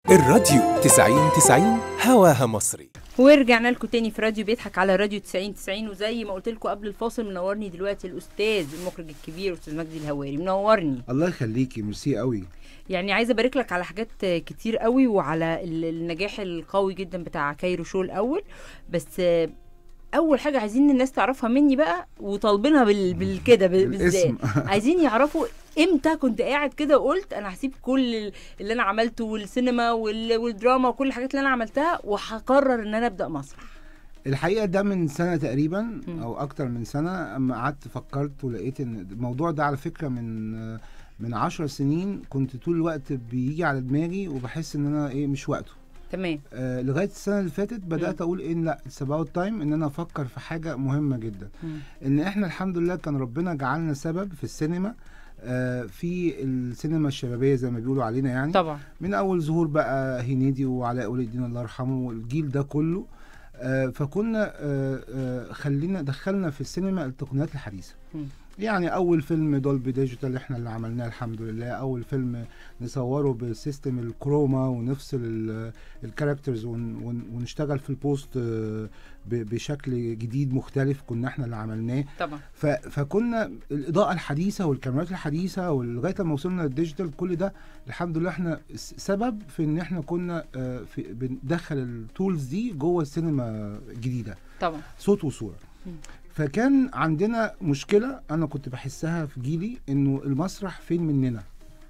الراديو 90 90 هواها مصري ورجعنا لكم تاني في راديو بيضحك على راديو 90 90 وزي ما قلت لكم قبل الفاصل منورني دلوقتي الاستاذ المخرج الكبير استاذ مجدي الهواري منورني الله يخليكي ميرسي قوي يعني عايزه ابارك لك على حاجات كتير قوي وعلى ال- النجاح القوي جدا بتاع كايرو شو الاول بس آه، اول حاجه عايزين الناس تعرفها مني بقى وطالبينها بال... بالكده بال- بالذات بالاسم عايزين يعرفوا امتى كنت قاعد كده وقلت انا هسيب كل ال- اللي انا عملته والسينما وال... والدراما وكل الحاجات اللي انا عملتها وهقرر ان انا ابدا مسرح الحقيقه ده من سنه تقريبا مم. او اكتر من سنه اما قعدت فكرت ولقيت ان الموضوع ده على فكره من من عشر سنين كنت طول الوقت بيجي على دماغي وبحس ان انا ايه مش وقته تمام آه لغايه السنه اللي فاتت بدات اقول ان لا اتس اباوت تايم ان انا افكر في حاجه مهمه جدا مم. ان احنا الحمد لله كان ربنا جعلنا سبب في السينما آه في السينما الشبابيه زي ما بيقولوا علينا يعني طبعا من اول ظهور بقى هنيدي وعلاء ولي الدين الله يرحمه والجيل ده كله آه، فكنا آه، آه، خلينا دخلنا في السينما التقنيات الحديثه مم. يعني اول فيلم دولبي ديجيتال احنا اللي عملناه الحمد لله اول فيلم نصوره بسيستم الكروما ونفصل ال- الكاركترز ون- ون- ونشتغل في البوست آه، ب- بشكل جديد مختلف كنا احنا اللي عملناه طبعا ف... فكنا الاضاءه الحديثه والكاميرات الحديثه ولغايه ما وصلنا للديجيتال كل ده الحمد لله احنا س- سبب في ان احنا كنا آه، في بندخل التولز دي جوه السينما الجديده طبعا صوت وصوره مم. فكان عندنا مشكله انا كنت بحسها في جيلي انه المسرح فين مننا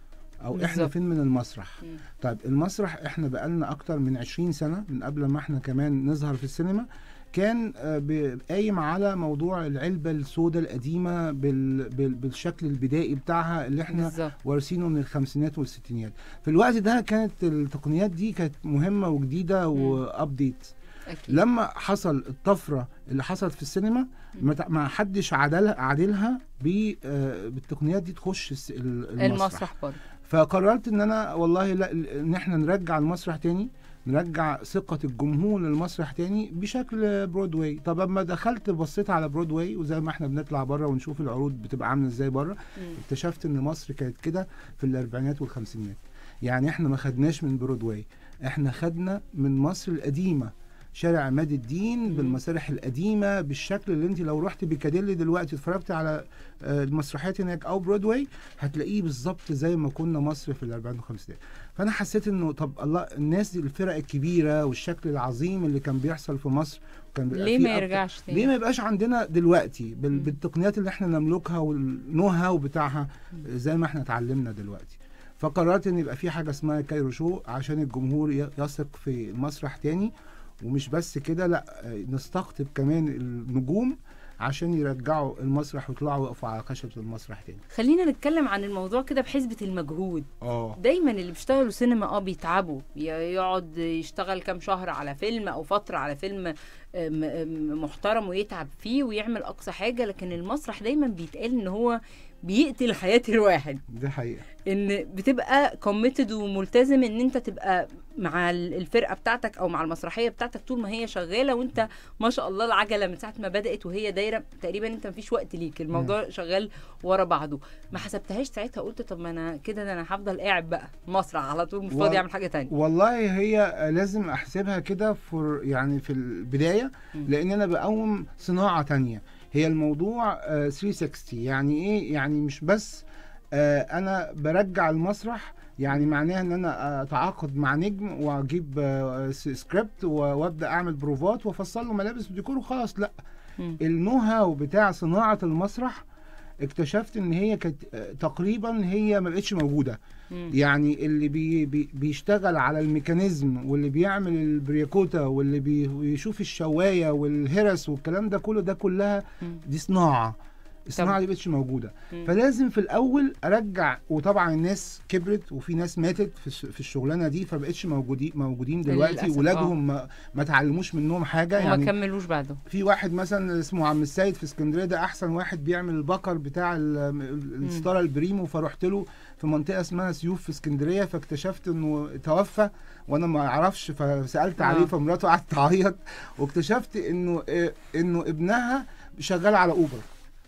او احنا بالظبط. فين من المسرح مم. طيب المسرح احنا بقالنا اكتر من 20 سنه من قبل ما احنا كمان نظهر في السينما كان آه، ب- قايم على موضوع العلبه السوداء القديمه بال بال بالشكل البدائي بتاعها اللي احنا بالظبط وارثينه من الخمسينات والستينات في الوقت ده كانت التقنيات دي كانت مهمه وجديده وابديت اكيد لما حصل الطفره اللي حصلت في السينما ما تع- ما حدش عدلها عادلها ب- آه، بالتقنيات دي تخش الس- ال- المسرح, المسرح برضه فقررت ان انا والله لا ان احنا نرجع المسرح تاني نرجع ثقة الجمهور للمسرح تاني بشكل برودواي طب اما دخلت بصيت على برودواي وزي ما احنا بنطلع بره ونشوف العروض بتبقى عاملة ازاي بره مم. اكتشفت ان مصر كانت كده في الاربعينات والخمسينات يعني احنا ما خدناش من برودواي احنا خدنا من مصر القديمة شارع عماد الدين مم. بالمسارح القديمة بالشكل اللي انت لو رحت بيكاديلي دلوقتي اتفرجت على آه، المسرحيات هناك او برودواي هتلاقيه بالظبط زي ما كنا مصر في الاربعينات والخمسينات فانا حسيت انه طب الله الناس دي الفرق الكبيره والشكل العظيم اللي كان بيحصل في مصر كان بيبقى ليه فيه ما أكتر- يرجعش تاني ليه ما يبقاش عندنا دلوقتي بال- مم. بالتقنيات اللي احنا نملكها والنو هاو بتاعها زي ما احنا اتعلمنا دلوقتي فقررت ان يبقى في حاجه اسمها كايرو شو عشان الجمهور ي- يثق في المسرح تاني ومش بس كده لا آه، نستقطب كمان النجوم عشان يرجعوا المسرح ويطلعوا يقفوا على خشبة المسرح تاني خلينا نتكلم عن الموضوع كده بحسبة المجهود اه دايما اللي بيشتغلوا سينما اه بيتعبوا ي- يقعد يشتغل كام شهر على فيلم او فترة على فيلم آم، آم، محترم ويتعب فيه ويعمل اقصى حاجة لكن المسرح دايما بيتقال ان هو بيقتل حياة الواحد دي حقيقة ان بتبقى كوميتد وملتزم ان انت تبقى مع ال- الفرقه بتاعتك او مع المسرحيه بتاعتك طول ما هي شغاله وانت ما شاء الله العجله من ساعه ما بدات وهي دايره تقريبا انت مفيش وقت ليك الموضوع شغال ورا بعضه ما حسبتهاش ساعتها قلت طب ما انا كده ده انا هفضل قاعد بقى مسرح على طول مش و- فاضي اعمل حاجه تانية والله هي لازم احسبها كده فور يعني في البدايه مم. لان انا بقوم صناعه تانية هي الموضوع آه، 360 يعني ايه يعني مش بس آه، انا برجع المسرح يعني معناها ان انا اتعاقد مع نجم واجيب آه، س- سكريبت و- وابدا اعمل بروفات وافصل له ملابس وديكور وخلاص لا مم. النو هاو بتاع صناعه المسرح اكتشفت ان هي كانت آه، تقريبا هي ما بقتش موجوده مم. يعني اللي بي بي بيشتغل على الميكانيزم واللي بيعمل البريكوتا واللي بي- بيشوف الشوايه والهرس والكلام ده كله ده كلها مم. دي صناعه الصناعه طبعا. دي مبقتش موجوده مم. فلازم في الاول ارجع وطبعا الناس كبرت وفي ناس ماتت في الش- في الشغلانه دي فبقتش موجودين موجودين دلوقتي للأسف، ولادهم ما, ما تعلموش منهم حاجه وما يعني كملوش بعده في واحد مثلا اسمه عم السيد في اسكندريه ده احسن واحد بيعمل البقر بتاع ال- ال- الستاره البريمو فرحت له في منطقه اسمها سيوف في اسكندريه فاكتشفت انه توفى وانا ما اعرفش فسالت آه. عليه فمراته قعدت تعيط واكتشفت انه إيه، انه ابنها شغال على اوبر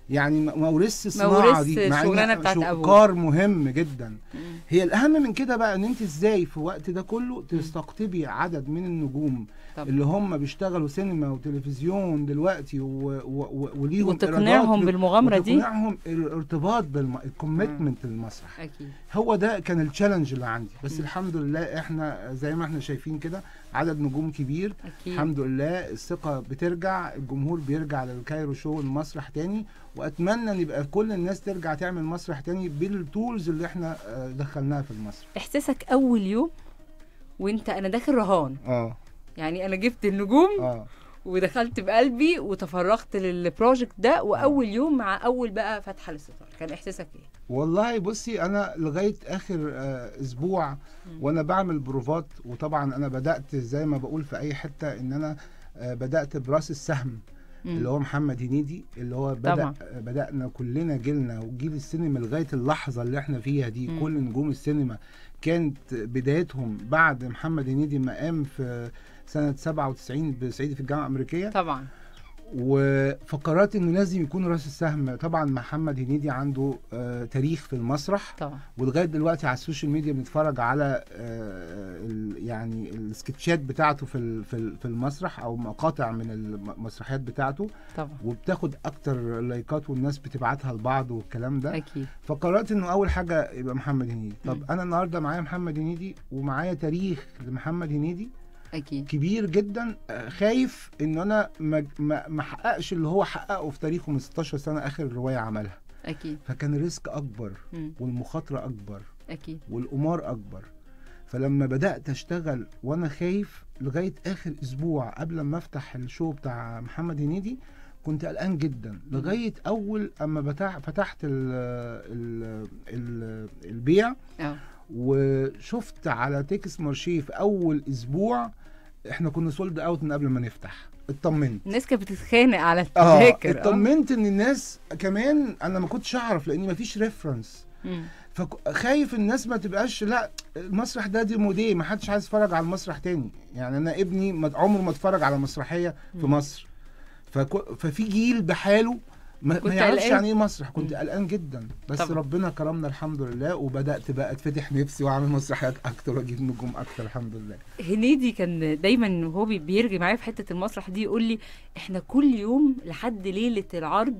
يعني ما ما ورثش ما الصناعه ورثش دي مع إن الشغلانة بتاعت أبوه. شقار مهم جدا مم. هي الاهم من كده بقى ان انت ازاي في الوقت ده كله تستقطبي عدد من النجوم طبعا. اللي هم بيشتغلوا سينما وتلفزيون دلوقتي و... و... و... وليهم وتقنعهم إيرادات بالمغامره دي وتقنعهم الارتباط بالم... الكوميتمنت للمسرح اكيد هو ده كان التشالنج اللي عندي بس مم. الحمد لله احنا زي ما احنا شايفين كده عدد نجوم كبير اكيد الحمد لله الثقة بترجع الجمهور بيرجع للكايرو شو المسرح تاني واتمنى ان يبقى كل الناس ترجع تعمل مسرح تاني بالتولز اللي احنا آه، دخلناها في المسرح احساسك اول يوم وانت انا داخل رهان اه يعني انا جبت النجوم اه ودخلت بقلبي وتفرغت للبروجكت ده واول يوم مع اول بقى فتحه للستار كان احساسك ايه والله بصي انا لغايه اخر آه، اسبوع وانا بعمل بروفات وطبعا انا بدات زي ما بقول في اي حته ان انا آه، بدات براس السهم مم. اللي هو محمد هنيدي اللي هو بدا طبعا. بدانا كلنا جيلنا وجيل السينما لغايه اللحظه اللي احنا فيها دي مم. كل نجوم السينما كانت بدايتهم بعد محمد هنيدي ما قام في سنه 97 بصعيدي في الجامعه الامريكيه طبعا وفقرات انه لازم يكون راس السهم طبعا محمد هنيدي عنده آه تاريخ في المسرح طبعا ولغايه دلوقتي على السوشيال ميديا بنتفرج على آه ال- يعني السكتشات بتاعته في ال- في ال- في المسرح او مقاطع من المسرحيات بتاعته طبعا وبتاخد اكتر لايكات والناس بتبعتها لبعض والكلام ده اكيد فقررت انه اول حاجه يبقى محمد هنيدي طب مم. انا النهارده معايا محمد هنيدي ومعايا تاريخ لمحمد هنيدي اكيد كبير جدا آه، خايف ان انا ما ما ما احققش اللي هو حققه في تاريخه من 16 سنه اخر روايه عملها اكيد فكان الريسك اكبر مم. والمخاطره اكبر اكيد والقمار اكبر فلما بدات اشتغل وانا خايف لغايه اخر اسبوع قبل ما افتح الشو بتاع محمد هنيدي كنت قلقان جدا لغايه اول اما بتاع فتحت ال ال ال البيع اه وشفت على تيكس مارشيه في اول اسبوع احنا كنا سولد اوت من قبل ما نفتح اطمنت الناس كانت بتتخانق على اه التذاكر اطمنت ان الناس كمان انا ما كنتش اعرف لان ما فيش ريفرنس مم. فخايف الناس ما تبقاش لا المسرح ده دي موديه ما حدش عايز يتفرج على المسرح تاني يعني انا ابني ما عمره ما اتفرج على مسرحيه في مم. مصر فكو ففي جيل بحاله ما, كنت ما يعرفش قلقان؟ يعني ايه مسرح كنت مم. قلقان جدا بس طبعا. ربنا كرمنا الحمد لله وبدات بقى اتفتح نفسي واعمل مسرحيات اكتر واجيب نجوم اكتر الحمد لله هنيدي كان دايما وهو بي- بيرجع معايا في حته المسرح دي يقول لي احنا كل يوم لحد ليله العرض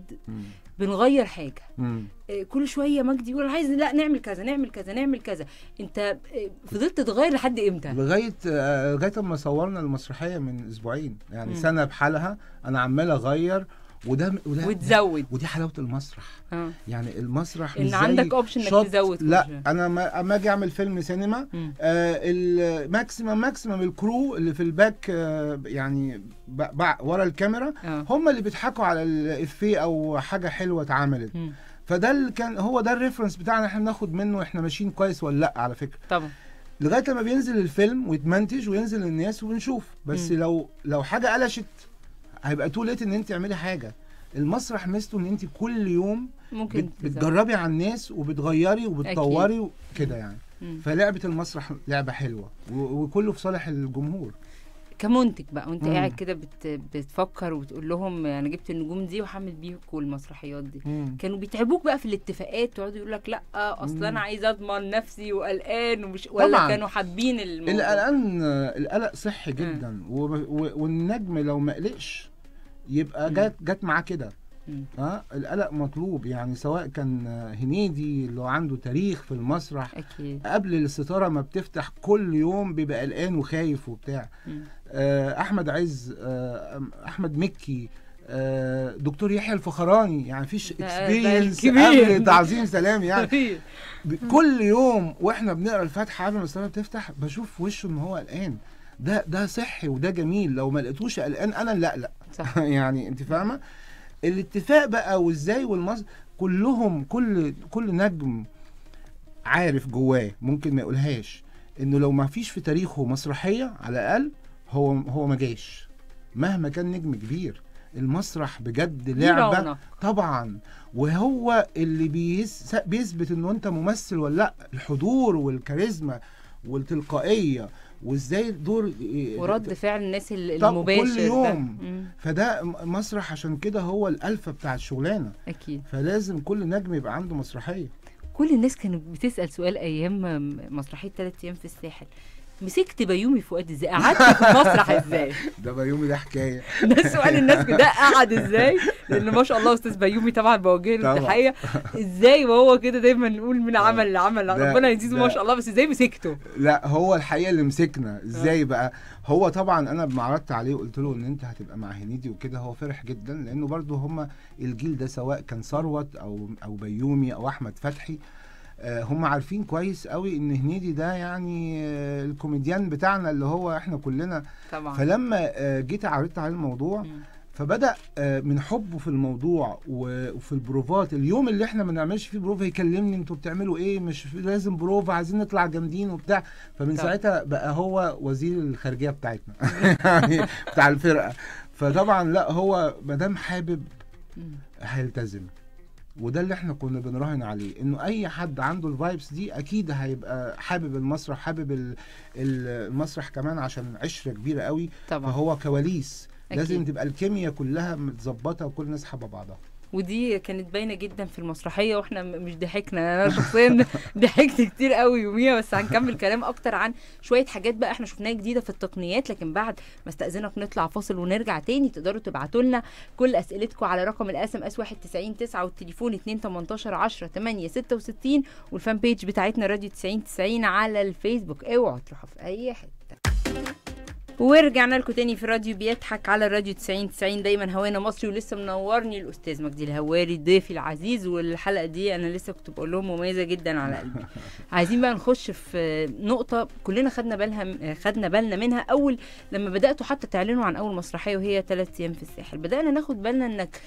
بنغير حاجه مم. إيه، كل شويه مجدي يقول عايز لا نعمل كذا نعمل كذا نعمل كذا انت إيه، فضلت تتغير لحد امتى لغايه آه، لغايه اما صورنا المسرحيه من اسبوعين يعني مم. سنه بحالها انا عمال اغير وده وده وتزود ودي حلاوه المسرح اه يعني المسرح ان مش زي عندك اوبشن انك شوت- تزود كل لا شوية. انا ما اما اجي اعمل فيلم سينما مم. آه الماكسيمم ماكسيمم الكرو اللي في الباك آه يعني ب- ب- ورا الكاميرا اه هم اللي بيضحكوا على الافيه او حاجه حلوه اتعملت مم. فده اللي كان هو ده الريفرنس بتاعنا احنا بناخد منه احنا ماشيين كويس ولا لا على فكره طبعا لغايه لما بينزل الفيلم ويتمنتج وينزل للناس وبنشوف بس مم. لو لو حاجه قلشت هيبقى تو ليت ان انت تعملي حاجه المسرح ميزته ان انت كل يوم ممكن بت تزود. بتجربي على الناس وبتغيري وبتطوري وكده يعني مم. فلعبه المسرح لعبه حلوه و- وكله في صالح الجمهور كمنتج بقى وانت مم. قاعد كده بت... بتفكر وتقول لهم انا جبت النجوم دي وهعمل بيكم المسرحيات دي كانوا بيتعبوك بقى في الاتفاقات تقعدوا يقول لك لا اصل مم. انا عايز اضمن نفسي وقلقان ومش ولا طبعاً. كانوا حابين الموضوع القلقان القلق صحي جدا و- و- والنجم لو ما قلقش يبقى مم. جت جت معاه كده مم. اه القلق مطلوب يعني سواء كان هنيدي اللي عنده تاريخ في المسرح اكيد قبل الستاره ما بتفتح كل يوم بيبقى قلقان وخايف وبتاع مم. آه، احمد عز آه، احمد مكي آه، دكتور يحيى الفخراني يعني مفيش ده- ده اكسبيرينس الكبير. قبل تعظيم سلام يعني كبير. ب- كل يوم واحنا بنقرا الفاتحه قبل ما الصلاه تفتح بشوف وشه ان هو قلقان ده ده صحي وده جميل لو ما لقيتوش قلقان انا لا لا صح يعني انت فاهمه الاتفاق بقى وازاي والمص كلهم كل كل نجم عارف جواه ممكن ما يقولهاش انه لو ما فيش في تاريخه مسرحيه على الاقل هو هو ما جاش مهما كان نجم كبير المسرح بجد دي لعبه رونق. طبعا وهو اللي بيس بيثبت انه انت ممثل ولا لا الحضور والكاريزما والتلقائيه وازاي دور ورد فعل الناس ال- طب المباشر كل ده. يوم. مم. فده م- مسرح عشان كده هو الالفه بتاع الشغلانه اكيد فلازم كل نجم يبقى عنده مسرحيه كل الناس كانت بتسال سؤال ايام مسرحيه ثلاث ايام في الساحل مسكت بيومي فؤاد ازاي قعدت في المسرح ازاي ده بيومي ده حكايه ده سؤال الناس ده قعد ازاي لان ما شاء الله استاذ بيومي طبعا بوجه له طبعا. التحيه ازاي وهو كده دايما نقول من عمل لعمل ده- ربنا يزيده ما ده- شاء الله بس ازاي مسكته لا هو الحقيقه اللي مسكنا ازاي بقى هو طبعا انا لما عرضت عليه وقلت له ان انت هتبقى مع هنيدي وكده هو فرح جدا لانه برضو هما الجيل ده سواء كان ثروت او او بيومي او احمد فتحي آه، هم عارفين كويس قوي ان هنيدي ده يعني آه، الكوميديان بتاعنا اللي هو احنا كلنا طبعا فلما آه، جيت عرضت عليه الموضوع مم. فبدا آه، من حبه في الموضوع و- وفي البروفات اليوم اللي احنا ما بنعملش فيه بروفا يكلمني انتوا بتعملوا ايه مش في- لازم بروفا عايزين نطلع جامدين وبتاع فمن طب. ساعتها بقى هو وزير الخارجيه بتاعتنا يعني بتاع الفرقه فطبعا لا هو ما دام حابب مم. هيلتزم وده اللي احنا كنا بنراهن عليه انه اي حد عنده الفايبس دي اكيد هيبقى حابب المسرح حابب ال- ال- المسرح كمان عشان عشره كبيره قوي طبعا فهو كواليس أكيد. لازم تبقى الكيمياء كلها متظبطه وكل الناس حابه بعضها ودي كانت باينه جدا في المسرحيه واحنا م- مش ضحكنا انا شخصيا ضحكت كتير قوي يوميها بس هنكمل كلام اكتر عن شويه حاجات بقى احنا شفناها جديده في التقنيات لكن بعد ما استاذنك نطلع فاصل ونرجع تاني تقدروا تبعتوا لنا كل اسئلتكم على رقم الاس ام اس 1909 والتليفون 2 18 10 8 66 والفان بيج بتاعتنا راديو 90 90 على الفيسبوك اوعوا تروحوا في اي حته ورجعنا لكم تاني في راديو بيضحك على الراديو 90 90 دايما هوانا مصري ولسه منورني الاستاذ مجدي الهواري ضيفي العزيز والحلقه دي انا لسه كنت بقول لهم مميزه جدا على قلبي عايزين بقى نخش في نقطه كلنا خدنا بالها خدنا بالنا منها اول لما بداتوا حتى تعلنوا عن اول مسرحيه وهي ثلاث ايام في الساحل بدانا ناخد بالنا انك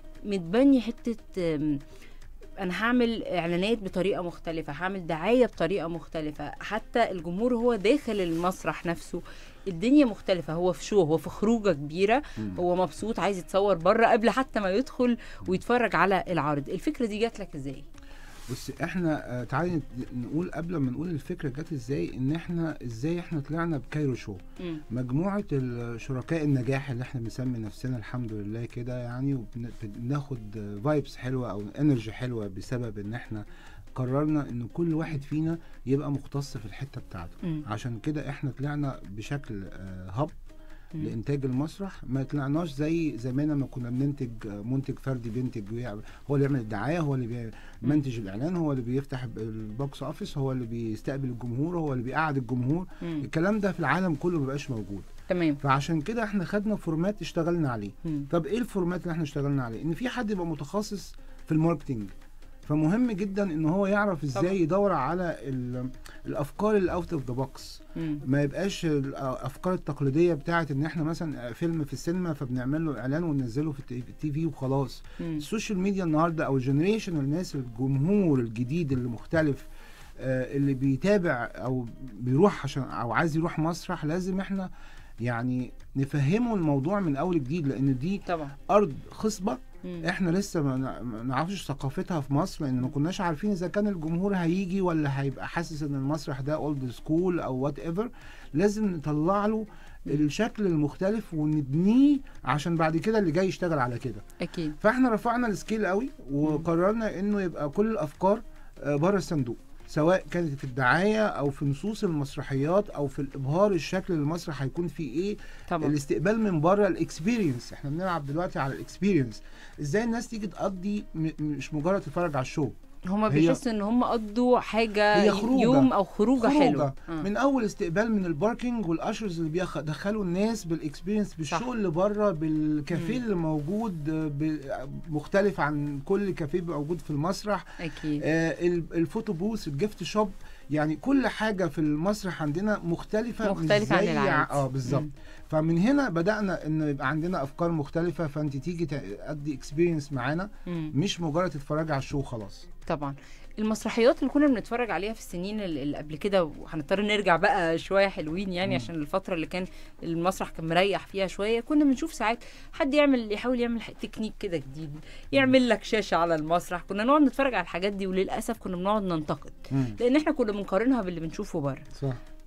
متبني حته أم، انا هعمل اعلانات بطريقه مختلفه هعمل دعايه بطريقه مختلفه حتى الجمهور هو داخل المسرح نفسه الدنيا مختلفة هو في شو هو في خروجة كبيرة هو مبسوط عايز يتصور بره قبل حتى ما يدخل ويتفرج على العرض الفكرة دي جات لك ازاي؟ بص احنا آه، تعالي نقول قبل ما نقول الفكره جت ازاي ان احنا ازاي احنا طلعنا بكايرو شو مم. مجموعه الشركاء النجاح اللي احنا بنسمي نفسنا الحمد لله كده يعني وبناخد فايبس حلوه او انرجي حلوه بسبب ان احنا قررنا ان كل واحد فينا يبقى مختص في الحته بتاعته مم. عشان كده احنا طلعنا بشكل آه، هب مم. لانتاج المسرح ما طلعناش زي زمان لما كنا بننتج آه، منتج فردي بينتج ويعمل- هو اللي يعمل الدعايه هو اللي بيمنتج الاعلان هو اللي بيفتح البوكس اوفيس هو اللي بيستقبل الجمهور هو اللي بيقعد الجمهور مم. الكلام ده في العالم كله مبقاش موجود تمام فعشان كده احنا خدنا فورمات اشتغلنا عليه مم. طب ايه الفورمات اللي احنا اشتغلنا عليه ان في حد يبقى متخصص في الماركتينج فمهم جدا ان هو يعرف طبعا. ازاي يدور على ال- الافكار اللي اوت اوف ذا بوكس مم. ما يبقاش الافكار التقليديه بتاعت ان احنا مثلا فيلم في السينما فبنعمل له اعلان وننزله في التي- التي في وخلاص مم. السوشيال ميديا النهارده او الجنريشن الناس الجمهور الجديد اللي مختلف آه، اللي بيتابع او بيروح عشان او عايز يروح مسرح لازم احنا يعني نفهمه الموضوع من اول جديد لان دي طبعا ارض خصبه مم. احنا لسه ما نع- ما نعرفش ثقافتها في مصر لان ما كناش عارفين اذا كان الجمهور هيجي ولا هيبقى حاسس ان المسرح ده اولد سكول او وات ايفر لازم نطلع له الشكل المختلف ونبنيه عشان بعد كده اللي جاي يشتغل على كده اكيد فاحنا رفعنا السكيل قوي وقررنا انه يبقى كل الافكار بره الصندوق سواء كانت في الدعايه او في نصوص المسرحيات او في الابهار الشكل اللي المسرح هيكون فيه ايه طبعا الاستقبال من بره الاكسبيرينس احنا بنلعب دلوقتي على الاكسبيرينس ازاي الناس تيجي تقضي م- مش مجرد تتفرج على الشو هما هي- بيحسوا ان هم قضوا حاجة هي خروجة. يوم او خروجة, حلوة آه. من اول استقبال من الباركينج والاشرز اللي بيدخلوا الناس بالاكسبيرينس صح. بالشو اللي بره بالكافيه مم. اللي موجود آه، ب- مختلف عن كل كافيه بيبقى موجود في المسرح اكيد آه، ال- الفوتو بوث الجيفت شوب يعني كل حاجه في المسرح عندنا مختلفه مش مختلفة عن زي- العادي. اه بالظبط مم. فمن هنا بدانا ان يبقى عندنا افكار مختلفه فانت تيجي تقضي اكسبيرينس معانا مم. مش مجرد تتفرجي على الشو خلاص طبعا المسرحيات اللي كنا بنتفرج عليها في السنين ال- اللي قبل كده وهنضطر نرجع بقى شويه حلوين يعني مم. عشان الفتره اللي كان المسرح كان مريح فيها شويه كنا بنشوف ساعات حد يعمل يحاول يعمل ح- تكنيك كده جديد يعمل لك شاشه على المسرح كنا نقعد نتفرج على الحاجات دي وللاسف كنا بنقعد ننتقد مم. لان احنا كنا بنقارنها باللي بنشوفه بره صح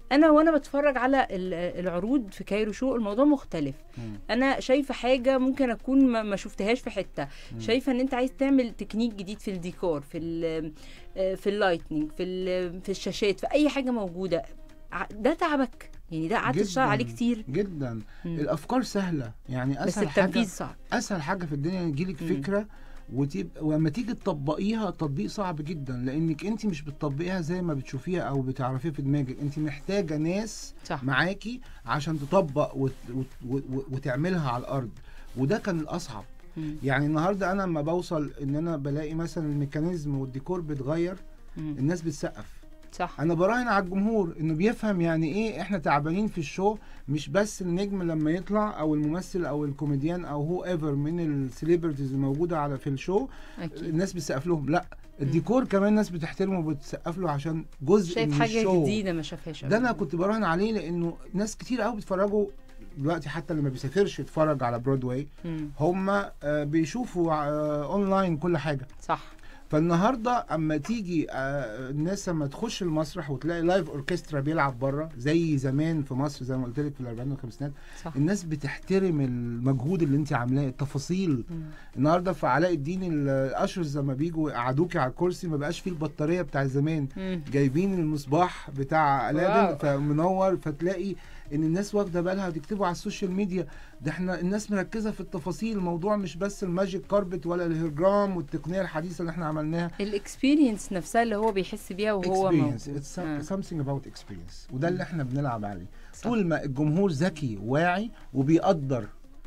انا وانا بتفرج على ال- العروض في كايرو شو الموضوع مختلف مم. انا شايفه حاجه ممكن اكون ما, ما شفتهاش في حته مم. شايفه ان انت عايز تعمل تكنيك جديد في الديكور في ال في اللايتنينج في ال- في الشاشات في اي حاجه موجوده ع- ده تعبك يعني ده قعدت تشتغل جداً. عليه كتير جدا مم. الافكار سهله يعني بس اسهل حاجه التنفيذ صعب اسهل حاجه في الدنيا ان يجيلك مم. فكره وتبقى ولما تيجي تطبقيها تطبيق صعب جدا لانك انت مش بتطبقيها زي ما بتشوفيها او بتعرفيها في دماغك انت محتاجه ناس صح معاكي عشان تطبق وت... وت... وت... وتعملها على الارض وده كان الاصعب مم. يعني النهارده انا لما بوصل ان انا بلاقي مثلا الميكانيزم والديكور بيتغير مم. الناس بتسقف صح انا براهن على الجمهور انه بيفهم يعني ايه احنا تعبانين في الشو مش بس النجم لما يطلع او الممثل او الكوميديان او هو ايفر من السليبرتيز الموجوده على في الشو اكيد الناس بتسقف لهم لا الديكور كمان الناس بتحترمه وبتسقف له عشان جزء شايف من حاجه الشو جديده ما شافهاش ده انا قبل. كنت براهن عليه لانه ناس كتير قوي بيتفرجوا دلوقتي حتى لما بيسافرش يتفرج على برودواي مم. هم آه، بيشوفوا آه، اونلاين كل حاجه صح فالنهارده اما تيجي آه، الناس لما تخش المسرح وتلاقي لايف اوركسترا بيلعب بره زي زمان في مصر زي ما قلت لك في الاربعينات والخمسينات صح الناس بتحترم المجهود اللي انت عاملاه التفاصيل مم. النهارده في علاء الدين الاشرز لما بيجوا يقعدوكي على الكرسي ما بقاش فيه البطاريه بتاع زمان مم. جايبين المصباح بتاع واو. الادن فمنور فتلاقي ان الناس واخده بالها تكتبوا على السوشيال ميديا ده احنا الناس مركزه في التفاصيل الموضوع مش بس الماجيك كاربت ولا الهيرجرام والتقنيه الحديثه اللي احنا عملناها الاكسبيرينس نفسها اللي هو بيحس بيها وهو موجود experience it's آه. some- something about experience وده اللي احنا بنلعب عليه صح. طول ما الجمهور ذكي واعي وبيقدر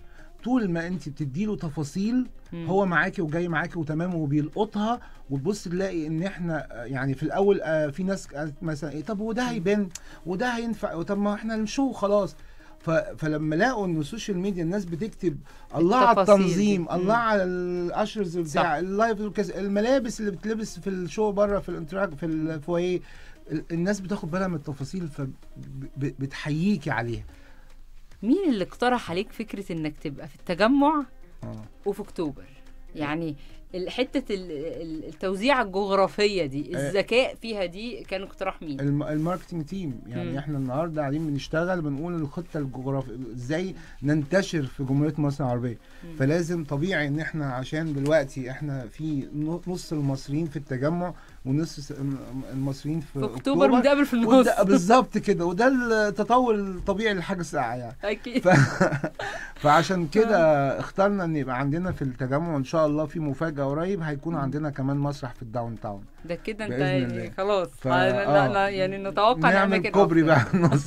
طول ما انت بتديله تفاصيل مم. هو معاكي وجاي معاكي وتمام وبيلقطها وتبص تلاقي ان احنا آه، يعني في الاول آه، في ناس قالت مثلا ايه طب وده هيبان وده هينفع طب ما احنا الشو خلاص ف... فلما لقوا ان السوشيال ميديا الناس بتكتب الله على التفاصيل دي. التنظيم مم. الله على الاشرز صح. بتاع اللايف والكذا، الملابس اللي بتلبس في الشو بره في الانتراك في الفويه ال- الناس بتاخد بالها من التفاصيل فبتحييكي عليها مين اللي اقترح عليك فكره انك تبقى في التجمع اه وفي اكتوبر يعني ال- حته ال- ال- التوزيعه الجغرافيه دي آه. الذكاء فيها دي كان اقتراح مين الم- الماركتنج تيم يعني مم. احنا النهارده قاعدين بنشتغل بنقول الخطه الجغرافيه ازاي ننتشر في جمهوريه مصر العربيه مم. فلازم طبيعي ان احنا عشان دلوقتي احنا في نص المصريين في التجمع ونص س- المصريين في, في اكتوبر بنتقابل في النص وده- بالظبط كده وده التطور الطبيعي لحاجه ساعه يعني اكيد ف... فعشان كده اخترنا ان يبقى عندنا في التجمع ان شاء الله في مفاجاه قريب هيكون عندنا كمان مسرح في الداون تاون ده كده انت بإذن يعني الله. خلاص ف- لا آه. لا يعني نتوقع نعمل أماكن كوبري أفضل. بقى في النص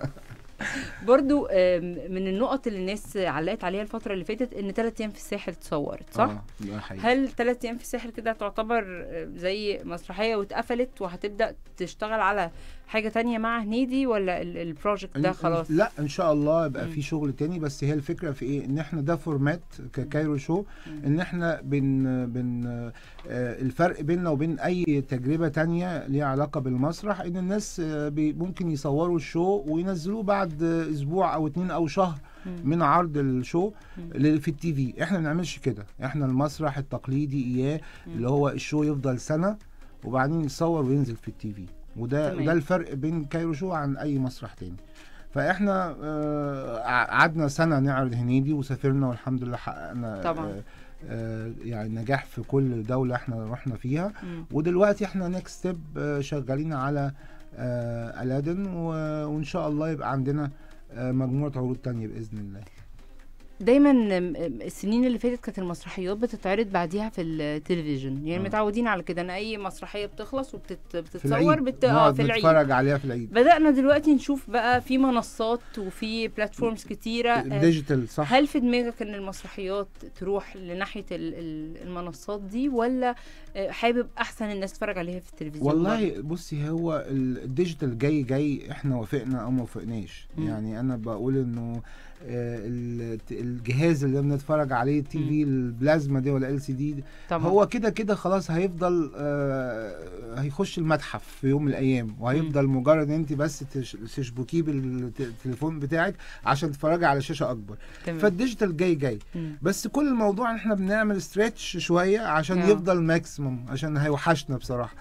برضو آم، من النقط اللي الناس علقت عليها الفتره اللي فاتت ان ثلاث ايام في الساحل اتصورت صح؟ آه، ده حقيقي. هل ثلاث ايام في الساحل كده تعتبر آه، زي مسرحيه واتقفلت وهتبدا تشتغل على حاجه تانية مع هنيدي ولا ال- البروجكت ده إن- خلاص؟ لا ان شاء الله يبقى مم. في شغل تاني بس هي الفكره في ايه ان احنا ده فورمات ككايرو شو مم. ان احنا بن بن آه، الفرق بيننا وبين اي تجربه تانية ليها علاقه بالمسرح ان الناس آه، بي- ممكن يصوروا الشو وينزلوه بعد آه، اسبوع او اتنين او شهر مم. من عرض الشو مم. ل- في التي في احنا ما بنعملش كده احنا المسرح التقليدي اياه مم. اللي هو الشو يفضل سنه وبعدين يتصور وينزل في التي في وده تمام. ده الفرق بين كايرو شو عن اي مسرح تاني فاحنا آه، قعدنا سنه نعرض هنيدي وسافرنا والحمد لله حققنا طبعاً. آه، آه، يعني نجاح في كل دوله احنا رحنا فيها مم. ودلوقتي احنا نيكست ستيب شغالين على آه، الادن و- وان شاء الله يبقى عندنا آه، مجموعه عروض تانية باذن الله دايما آم، آم، السنين اللي فاتت كانت المسرحيات بتتعرض بعديها في التلفزيون يعني آه. متعودين على كده ان اي مسرحيه بتخلص في وبتتصور العيد بت... اه نقعد في العيد نتفرج عليها في العيد بدأنا دلوقتي نشوف بقى في منصات وفي بلاتفورمز كتيرة آه، ديجيتال صح هل في دماغك ان المسرحيات تروح لناحية ال- ال- المنصات دي ولا آه، حابب احسن الناس تتفرج عليها في التلفزيون برضه؟ والله بصي هو ال- الديجيتال جاي جاي احنا وافقنا او ما وافقناش مم. يعني انا بقول انه آه، ال- الجهاز اللي بنتفرج عليه التي في البلازما دي ولا ال سي دي طبعا هو كده كده خلاص هيفضل آه هيخش المتحف في يوم من الايام وهيفضل مجرد ان انت بس تش- تشبكيه بالتليفون بتاعك عشان تتفرجي على شاشه اكبر تمام. فالديجيتال جاي جاي مم. بس كل الموضوع ان احنا بنعمل ستريتش شويه عشان آه. يفضل ماكسيموم عشان هيوحشنا بصراحه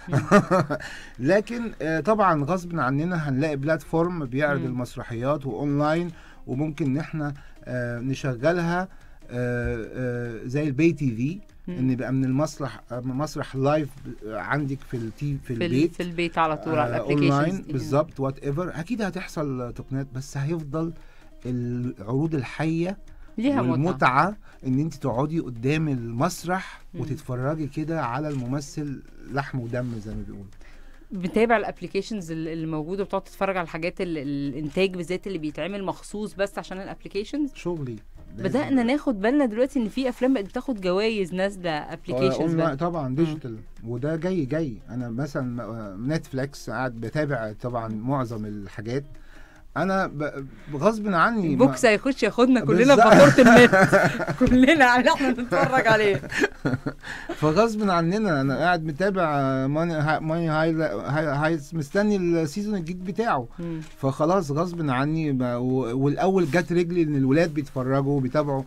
لكن آه، طبعا غصب عننا هنلاقي بلاتفورم بيعرض مم. المسرحيات واونلاين وممكن ان احنا آه، نشغلها آه، آه، زي البي تي في مم. ان يبقى من المسرح آه، من مسرح لايف آه، عندك في التي في في, ال- البيت في البيت على طول على آه، الابلكيشنز اونلاين بالظبط وات ايفر اكيد هتحصل تقنيات بس هيفضل العروض ليها الحيه متعه والمتعه ان انت تقعدي قدام المسرح مم. وتتفرجي كده على الممثل لحم ودم زي ما بيقولوا بتابع الابلكيشنز اللي موجوده وبتقعد تتفرج على الحاجات ال- الانتاج بالذات اللي بيتعمل مخصوص بس عشان الابلكيشنز شغلي بدأنا ناخد بالنا دلوقتي ان في افلام بقت بتاخد جوائز نازله آه، ابلكيشنز أونلاين طبعا ديجيتال وده جاي جاي انا مثلا آه، نتفليكس قاعد بتابع طبعا معظم الحاجات انا ب- غصب عني ما- بوكس هيخش ياخدنا كلنا بالظبط. بفاتوره النت كلنا يعني احنا نتفرج عليه فغصب عننا انا قاعد متابع آه، ماني ها- ماني هاي هاي هايز مستني السيزون الجديد بتاعه مم. فخلاص غصب عني ب- و- والاول جت رجلي ان الولاد بيتفرجوا بيتابعوا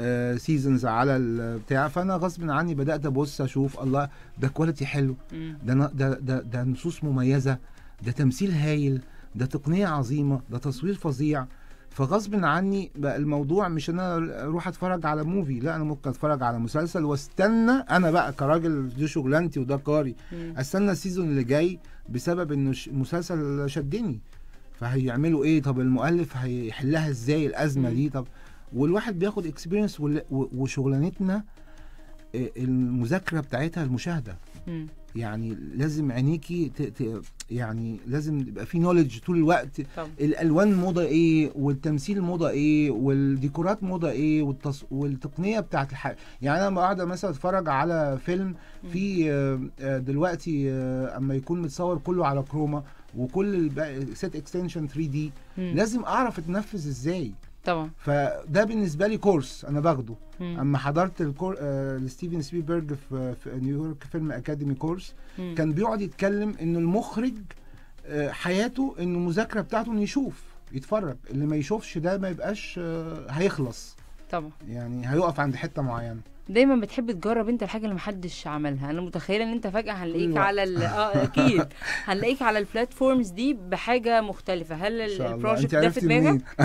سيزونز على البتاع فانا غصب عني بدات ابص اشوف الله ده كواليتي حلو مم. ده ن- ده ده, ده نصوص مميزه ده تمثيل هايل ده تقنيه عظيمه ده تصوير فظيع فغصب عني بقى الموضوع مش ان انا اروح اتفرج على موفي لا انا ممكن اتفرج على مسلسل واستنى انا بقى كراجل دي شغلانتي وده قاري مم. استنى السيزون اللي جاي بسبب انه ش- المسلسل شدني فهيعملوا ايه طب المؤلف هيحلها ازاي الازمه مم. دي طب والواحد بياخد اكسبيرينس وشغلانتنا آه، المذاكره بتاعتها المشاهده مم. يعني لازم عينيكي ت... ت... يعني لازم يبقى في نولج طول الوقت طبعا الالوان موضه ايه والتمثيل موضه ايه والديكورات موضه ايه والتص... والتقنيه بتاعت الح... يعني انا قاعده مثلا اتفرج على فيلم في آه، آه، دلوقتي آه، اما يكون متصور كله على كروما وكل سيت اكستنشن 3 دي مم. لازم اعرف اتنفذ ازاي طبعا فده بالنسبه لي كورس انا باخده مم. اما حضرت الكور... آه لستيفن سبيلبرج في... في نيويورك فيلم اكاديمي كورس مم. كان بيقعد يتكلم انه المخرج آه، حياته انه المذاكره بتاعته انه يشوف يتفرج اللي ما يشوفش ده ما يبقاش آه، هيخلص طبعا يعني هيقف عند حته معينه دايما بتحب تجرب انت الحاجه اللي محدش عملها انا متخيله ان انت فجاه هنلاقيك الوقت. على ال... اه اكيد هنلاقيك على البلاتفورمز دي بحاجه مختلفه هل ان ال- شاء الله البروجكت انت ده في عرفتي منين دماغك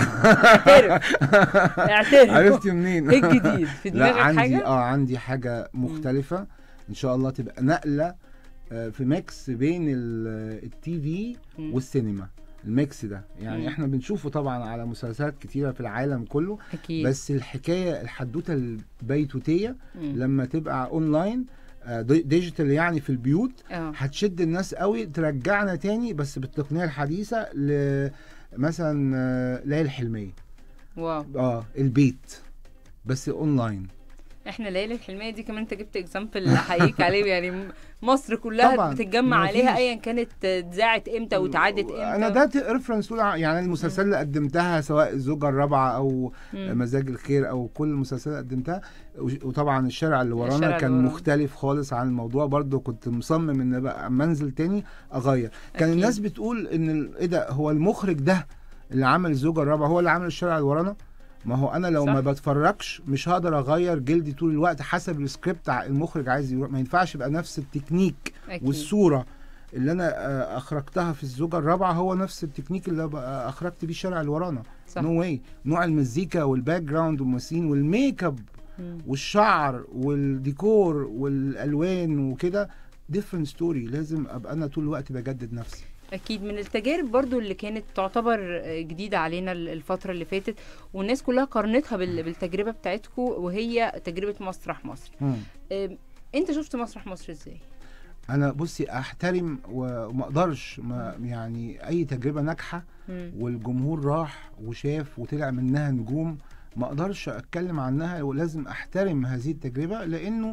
اعترف اعترف عرفتي منين ايه الجديد في لا دماغك عندي حاجه اه عندي حاجه مختلفه ان شاء الله تبقى نقله آه، في ميكس بين التي في مم. والسينما الميكس ده يعني مم. احنا بنشوفه طبعا على مسلسلات كتيره في العالم كله اكيد بس الحكايه الحدوته البيتوتيه مم. لما تبقى اونلاين آه، دي- ديجيتال يعني في البيوت اه هتشد الناس قوي ترجعنا تاني بس بالتقنيه الحديثه ل مثلا آه، ليالي الحلميه واو اه البيت بس اونلاين احنا ليالي الحلميه دي كمان انت جبت اكزامبل احييك عليه يعني م- مصر كلها طبعاً، بتتجمع مفيش. عليها ايا كانت اتذاعت امتى واتعادت امتى انا ده ريفرنس طول ع- يعني المسلسلات اللي قدمتها سواء الزوجه الرابعه او مم. مزاج الخير او كل المسلسلات اللي قدمتها وش- وطبعا الشارع اللي الشارع ورانا اللي كان ورانا. مختلف خالص عن الموضوع برضو كنت مصمم ان بقى اما انزل تاني اغير كان أكيد. الناس بتقول ان ال- ايه ده هو المخرج ده اللي عمل الزوجه الرابعه هو اللي عمل الشارع اللي ورانا ما هو انا لو صح. ما بتفرجش مش هقدر اغير جلدي طول الوقت حسب السكريبت ع- المخرج عايز يروح ما ينفعش يبقى نفس التكنيك أكيد. والصوره اللي انا آه، اخرجتها في الزوجه الرابعه هو نفس التكنيك اللي بقى اخرجت بيه الشارع اللي ورانا صح نو واي نوع المزيكا والباك جراوند والممثلين والميك اب مم. والشعر والديكور والالوان وكده ديفرنت ستوري لازم ابقى انا طول الوقت بجدد نفسي اكيد من التجارب برضو اللي كانت تعتبر جديده علينا الفتره اللي فاتت والناس كلها قارنتها بال- بالتجربه بتاعتكم وهي تجربه مسرح مصر أم، انت شفت مسرح مصر ازاي انا بصي احترم وما اقدرش ما يعني اي تجربه ناجحه مم. والجمهور راح وشاف وطلع منها نجوم ما اقدرش اتكلم عنها ولازم احترم هذه التجربه لانه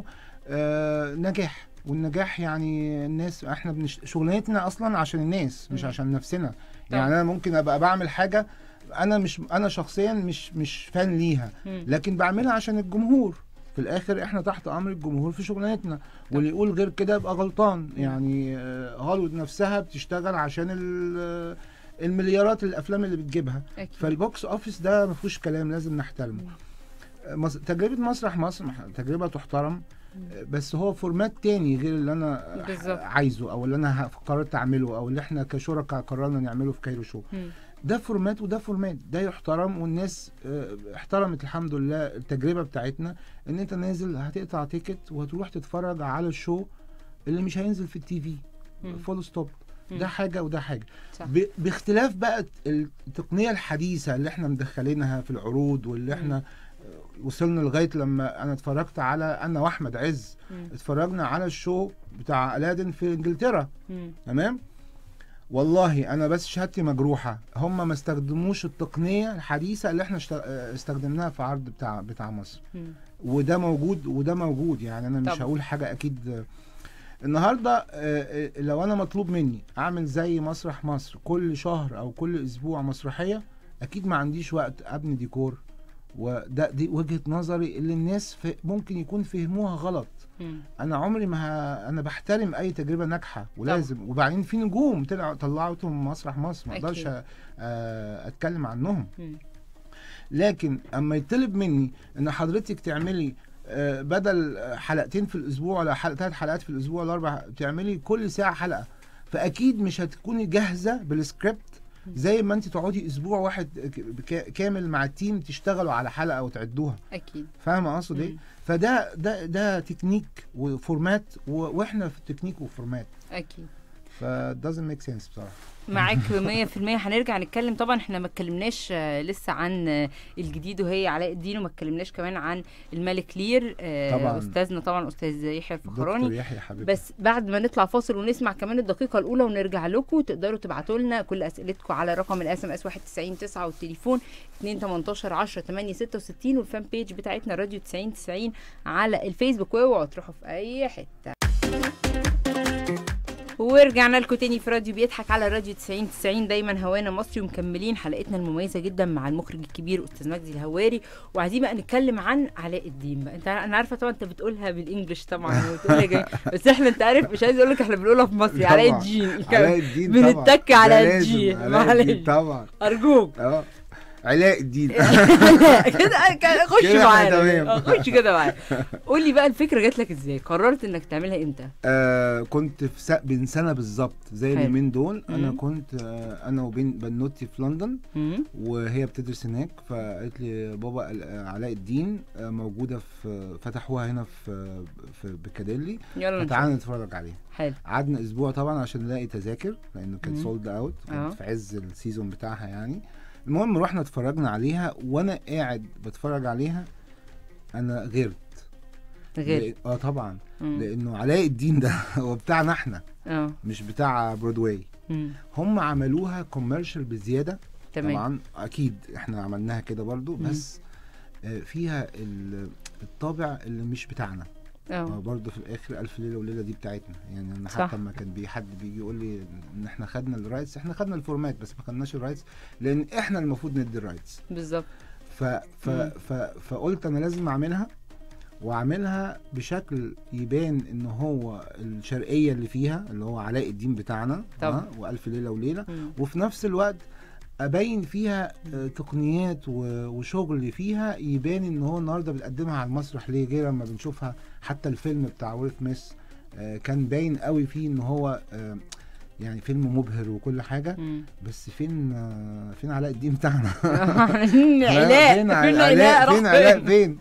آه نجاح والنجاح يعني الناس احنا بنش... شغلانتنا اصلا عشان الناس مش مم. عشان نفسنا طبعا. يعني انا ممكن ابقى بعمل حاجه انا مش انا شخصيا مش مش فان ليها مم. لكن بعملها عشان الجمهور في الاخر احنا تحت امر الجمهور في شغلانتنا واللي يقول غير كده يبقى غلطان يعني آه، هوليوود نفسها بتشتغل عشان ال- المليارات الافلام اللي بتجيبها اكيد فالبوكس اوفيس ده ما فيهوش كلام لازم نحترمه مس- تجربه مسرح مصر مح- تجربه تحترم بس هو فورمات تاني غير اللي انا بالظبط. عايزه او اللي انا ه- قررت اعمله او اللي احنا كشركاء قررنا نعمله في كايرو شو مم. ده فورمات وده فورمات ده يحترم والناس آه، احترمت الحمد لله التجربه بتاعتنا ان انت نازل هتقطع تيكت وهتروح تتفرج على الشو اللي مش هينزل في التي في مم. فول ستوب مم. ده حاجه وده حاجه صح. ب- باختلاف بقى التقنيه الحديثه اللي احنا مدخلينها في العروض واللي مم. احنا آه، وصلنا لغايه لما انا اتفرجت على انا واحمد عز مم. اتفرجنا على الشو بتاع الادن في انجلترا مم. تمام والله انا بس شهادتي مجروحه هم ما استخدموش التقنيه الحديثه اللي احنا اشت- استخدمناها في عرض بتاع بتاع مصر مم. وده موجود وده موجود يعني انا مش طبعا. هقول حاجه اكيد النهارده آه، آه، لو انا مطلوب مني اعمل زي مسرح مصر كل شهر او كل اسبوع مسرحيه اكيد ما عنديش وقت ابني ديكور وده دي وجهه نظري اللي الناس ف- ممكن يكون فهموها غلط مم. انا عمري ما ه... انا بحترم اي تجربه ناجحه ولازم وبعدين في نجوم طلعوا طلعتهم مسرح مصر ما اقدرش أكيد. أ- آه، اتكلم عنهم مم. لكن اما يطلب مني ان حضرتك تعملي آه، بدل حلقتين في الاسبوع ولا حلقة ثلاث حلقات في الاسبوع ولا اربع تعملي كل ساعه حلقه فاكيد مش هتكوني جاهزه بالسكريبت زي ما انت تقعدي اسبوع واحد ك- كا- كامل مع التيم تشتغلوا على حلقه وتعدوها اكيد فاهمه اقصد ايه مم. فده ده ده تكنيك وفورمات و- واحنا في التكنيك وفورمات اكيد ف doesn't make sense بصراحه معاك 100% هنرجع نتكلم طبعا احنا ما اتكلمناش آه، لسه عن آه، الجديد وهي علاء الدين وما اتكلمناش كمان عن الملك لير آه، طبعاً. استاذنا طبعا استاذ يحيى دكتور الفخراني يحيى حبيبي بس بعد ما نطلع فاصل ونسمع كمان الدقيقة الأولى ونرجع لكم تقدروا تبعتوا لنا كل أسئلتكم على رقم الاس ام اس 199 والتليفون 2 18 10 8 66 والفان بيج بتاعتنا راديو 90 90 على الفيسبوك واوعوا تروحوا في أي حتة ورجعنا لكم تاني في راديو بيضحك على راديو 90 90 دايما هوانا مصري ومكملين حلقتنا المميزه جدا مع المخرج الكبير استاذ مجدي الهواري وعايزين بقى نتكلم عن علاء الدين بقى انت انا عارفه طبعا انت بتقولها بالانجلش طبعا وتقولها جميل بس احنا انت عارف مش عايز اقول لك احنا بنقولها في مصري طبعاً. علاء الدين علاء الدين طبعا بنتك على ده لازم، الجي علاء الدين معلش طبعا ارجوك اه علاء الدين كده كده خش كده احنا معانا تمام. آه، خش كده معانا قول لي بقى الفكره جات لك ازاي قررت انك تعملها امتى آه كنت في س... من سنه بالظبط زي حلو. اليومين دول انا مم. كنت آه انا وبين بنوتي في لندن مم. وهي بتدرس هناك فقالت لي بابا ال- آه، علاء الدين آه موجوده في فتحوها هنا في في بيكاديلي يلا نشوف فتعالى نتفرج عليها حلو قعدنا اسبوع طبعا عشان نلاقي تذاكر لانه كانت مم. سولد اوت آه. كانت في عز السيزون بتاعها يعني المهم رحنا اتفرجنا عليها وانا قاعد بتفرج عليها انا غيرت غير لأ- اه طبعا مم. لانه علاء الدين ده هو بتاعنا احنا اه مش بتاع برودواي مم. هم عملوها كوميرشال بزياده تمام طبعا اكيد احنا عملناها كده برضو مم. بس آه، فيها ال- الطابع اللي مش بتاعنا اه برضه في الاخر الف ليله وليله دي بتاعتنا يعني انا صح. حتى لما كان بي حد بيجي يقول لي ان احنا خدنا الرايتس احنا خدنا الفورمات بس ما خدناش الرايتس لان احنا المفروض ندي الرايتس بالظبط ف ف مم. ف فقلت انا لازم اعملها واعملها بشكل يبان ان هو الشرقيه اللي فيها اللي هو علاء الدين بتاعنا طبعا. آه، والف ليله وليله مم. وفي نفس الوقت ابين فيها آه، تقنيات و- وشغل فيها يبان ان هو النهارده بنقدمها على المسرح ليه غير لما بنشوفها حتى الفيلم بتاع ويل سميث آه، كان باين قوي فيه ان هو آه، يعني فيلم مبهر وكل حاجه مم. بس فين آه، فين علاء الدين بتاعنا علاء فين فين علاء علاء فين راح علاء فين فين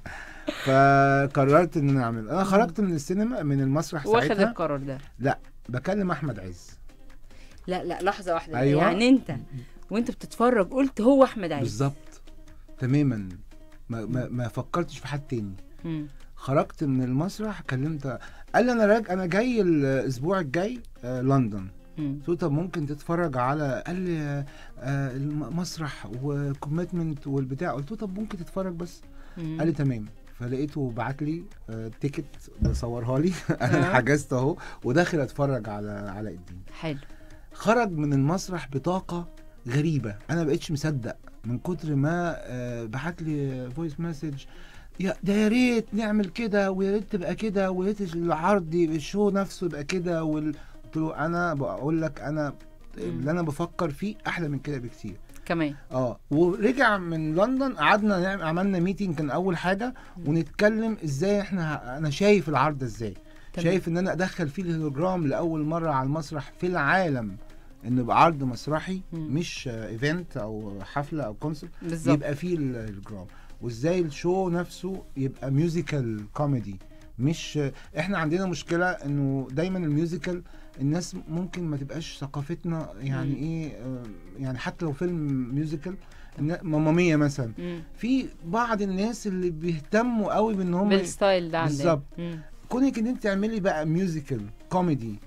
فقررت ان انا اعمل انا خرجت من السينما من المسرح واخد ساعتها القرار ده بكلم احمد عز لا لا لحظه واحده أيوة. يعني انت وانت بتتفرج قلت هو احمد عز بالظبط تماما ما, ما, ما فكرتش في حد تاني مم. خرجت من المسرح كلمت قال لي انا راج انا جاي الاسبوع الجاي آه لندن مم. قلت له طب ممكن تتفرج على قال لي آه، آه المسرح وكوميتمنت والبتاع قلت له طب ممكن تتفرج بس مم. قال لي تمام فلقيته بعت لي آه تيكت بصورها لي آه. انا حجزت اهو وداخل اتفرج على علاء الدين حلو خرج من المسرح بطاقه غريبه انا ما بقتش مصدق من كتر ما آه، بعت لي فويس مسج يا ده يا ريت نعمل كده ويا ريت تبقى كده ويا ريت العرض يبقى الشو نفسه يبقى كده وال... قلت له انا بقول لك انا اللي انا بفكر فيه احلى من كده بكتير كمان اه ورجع من لندن قعدنا نعمل عملنا ميتنج كان اول حاجه ونتكلم ازاي احنا ه- انا شايف العرض ازاي تمام. شايف ان انا ادخل فيه الهولوجرام لاول مره على المسرح في العالم انه يبقى عرض مسرحي مم. مش ايفنت او حفله او كونسرت بالظبط يبقى فيه ال- الهولوجرام وازاي الشو نفسه يبقى ميوزيكال كوميدي مش احنا عندنا مشكله انه دايما الميوزيكال الناس ممكن ما تبقاش ثقافتنا يعني مم. ايه آه، يعني حتى لو فيلم ميوزيكال النا- ماما ميا مثلا مم. في بعض الناس اللي بيهتموا قوي بان هم بالستايل ده عندنا بالظبط. مم. كونك ان انت تعملي بقى ميوزيكال كوميدي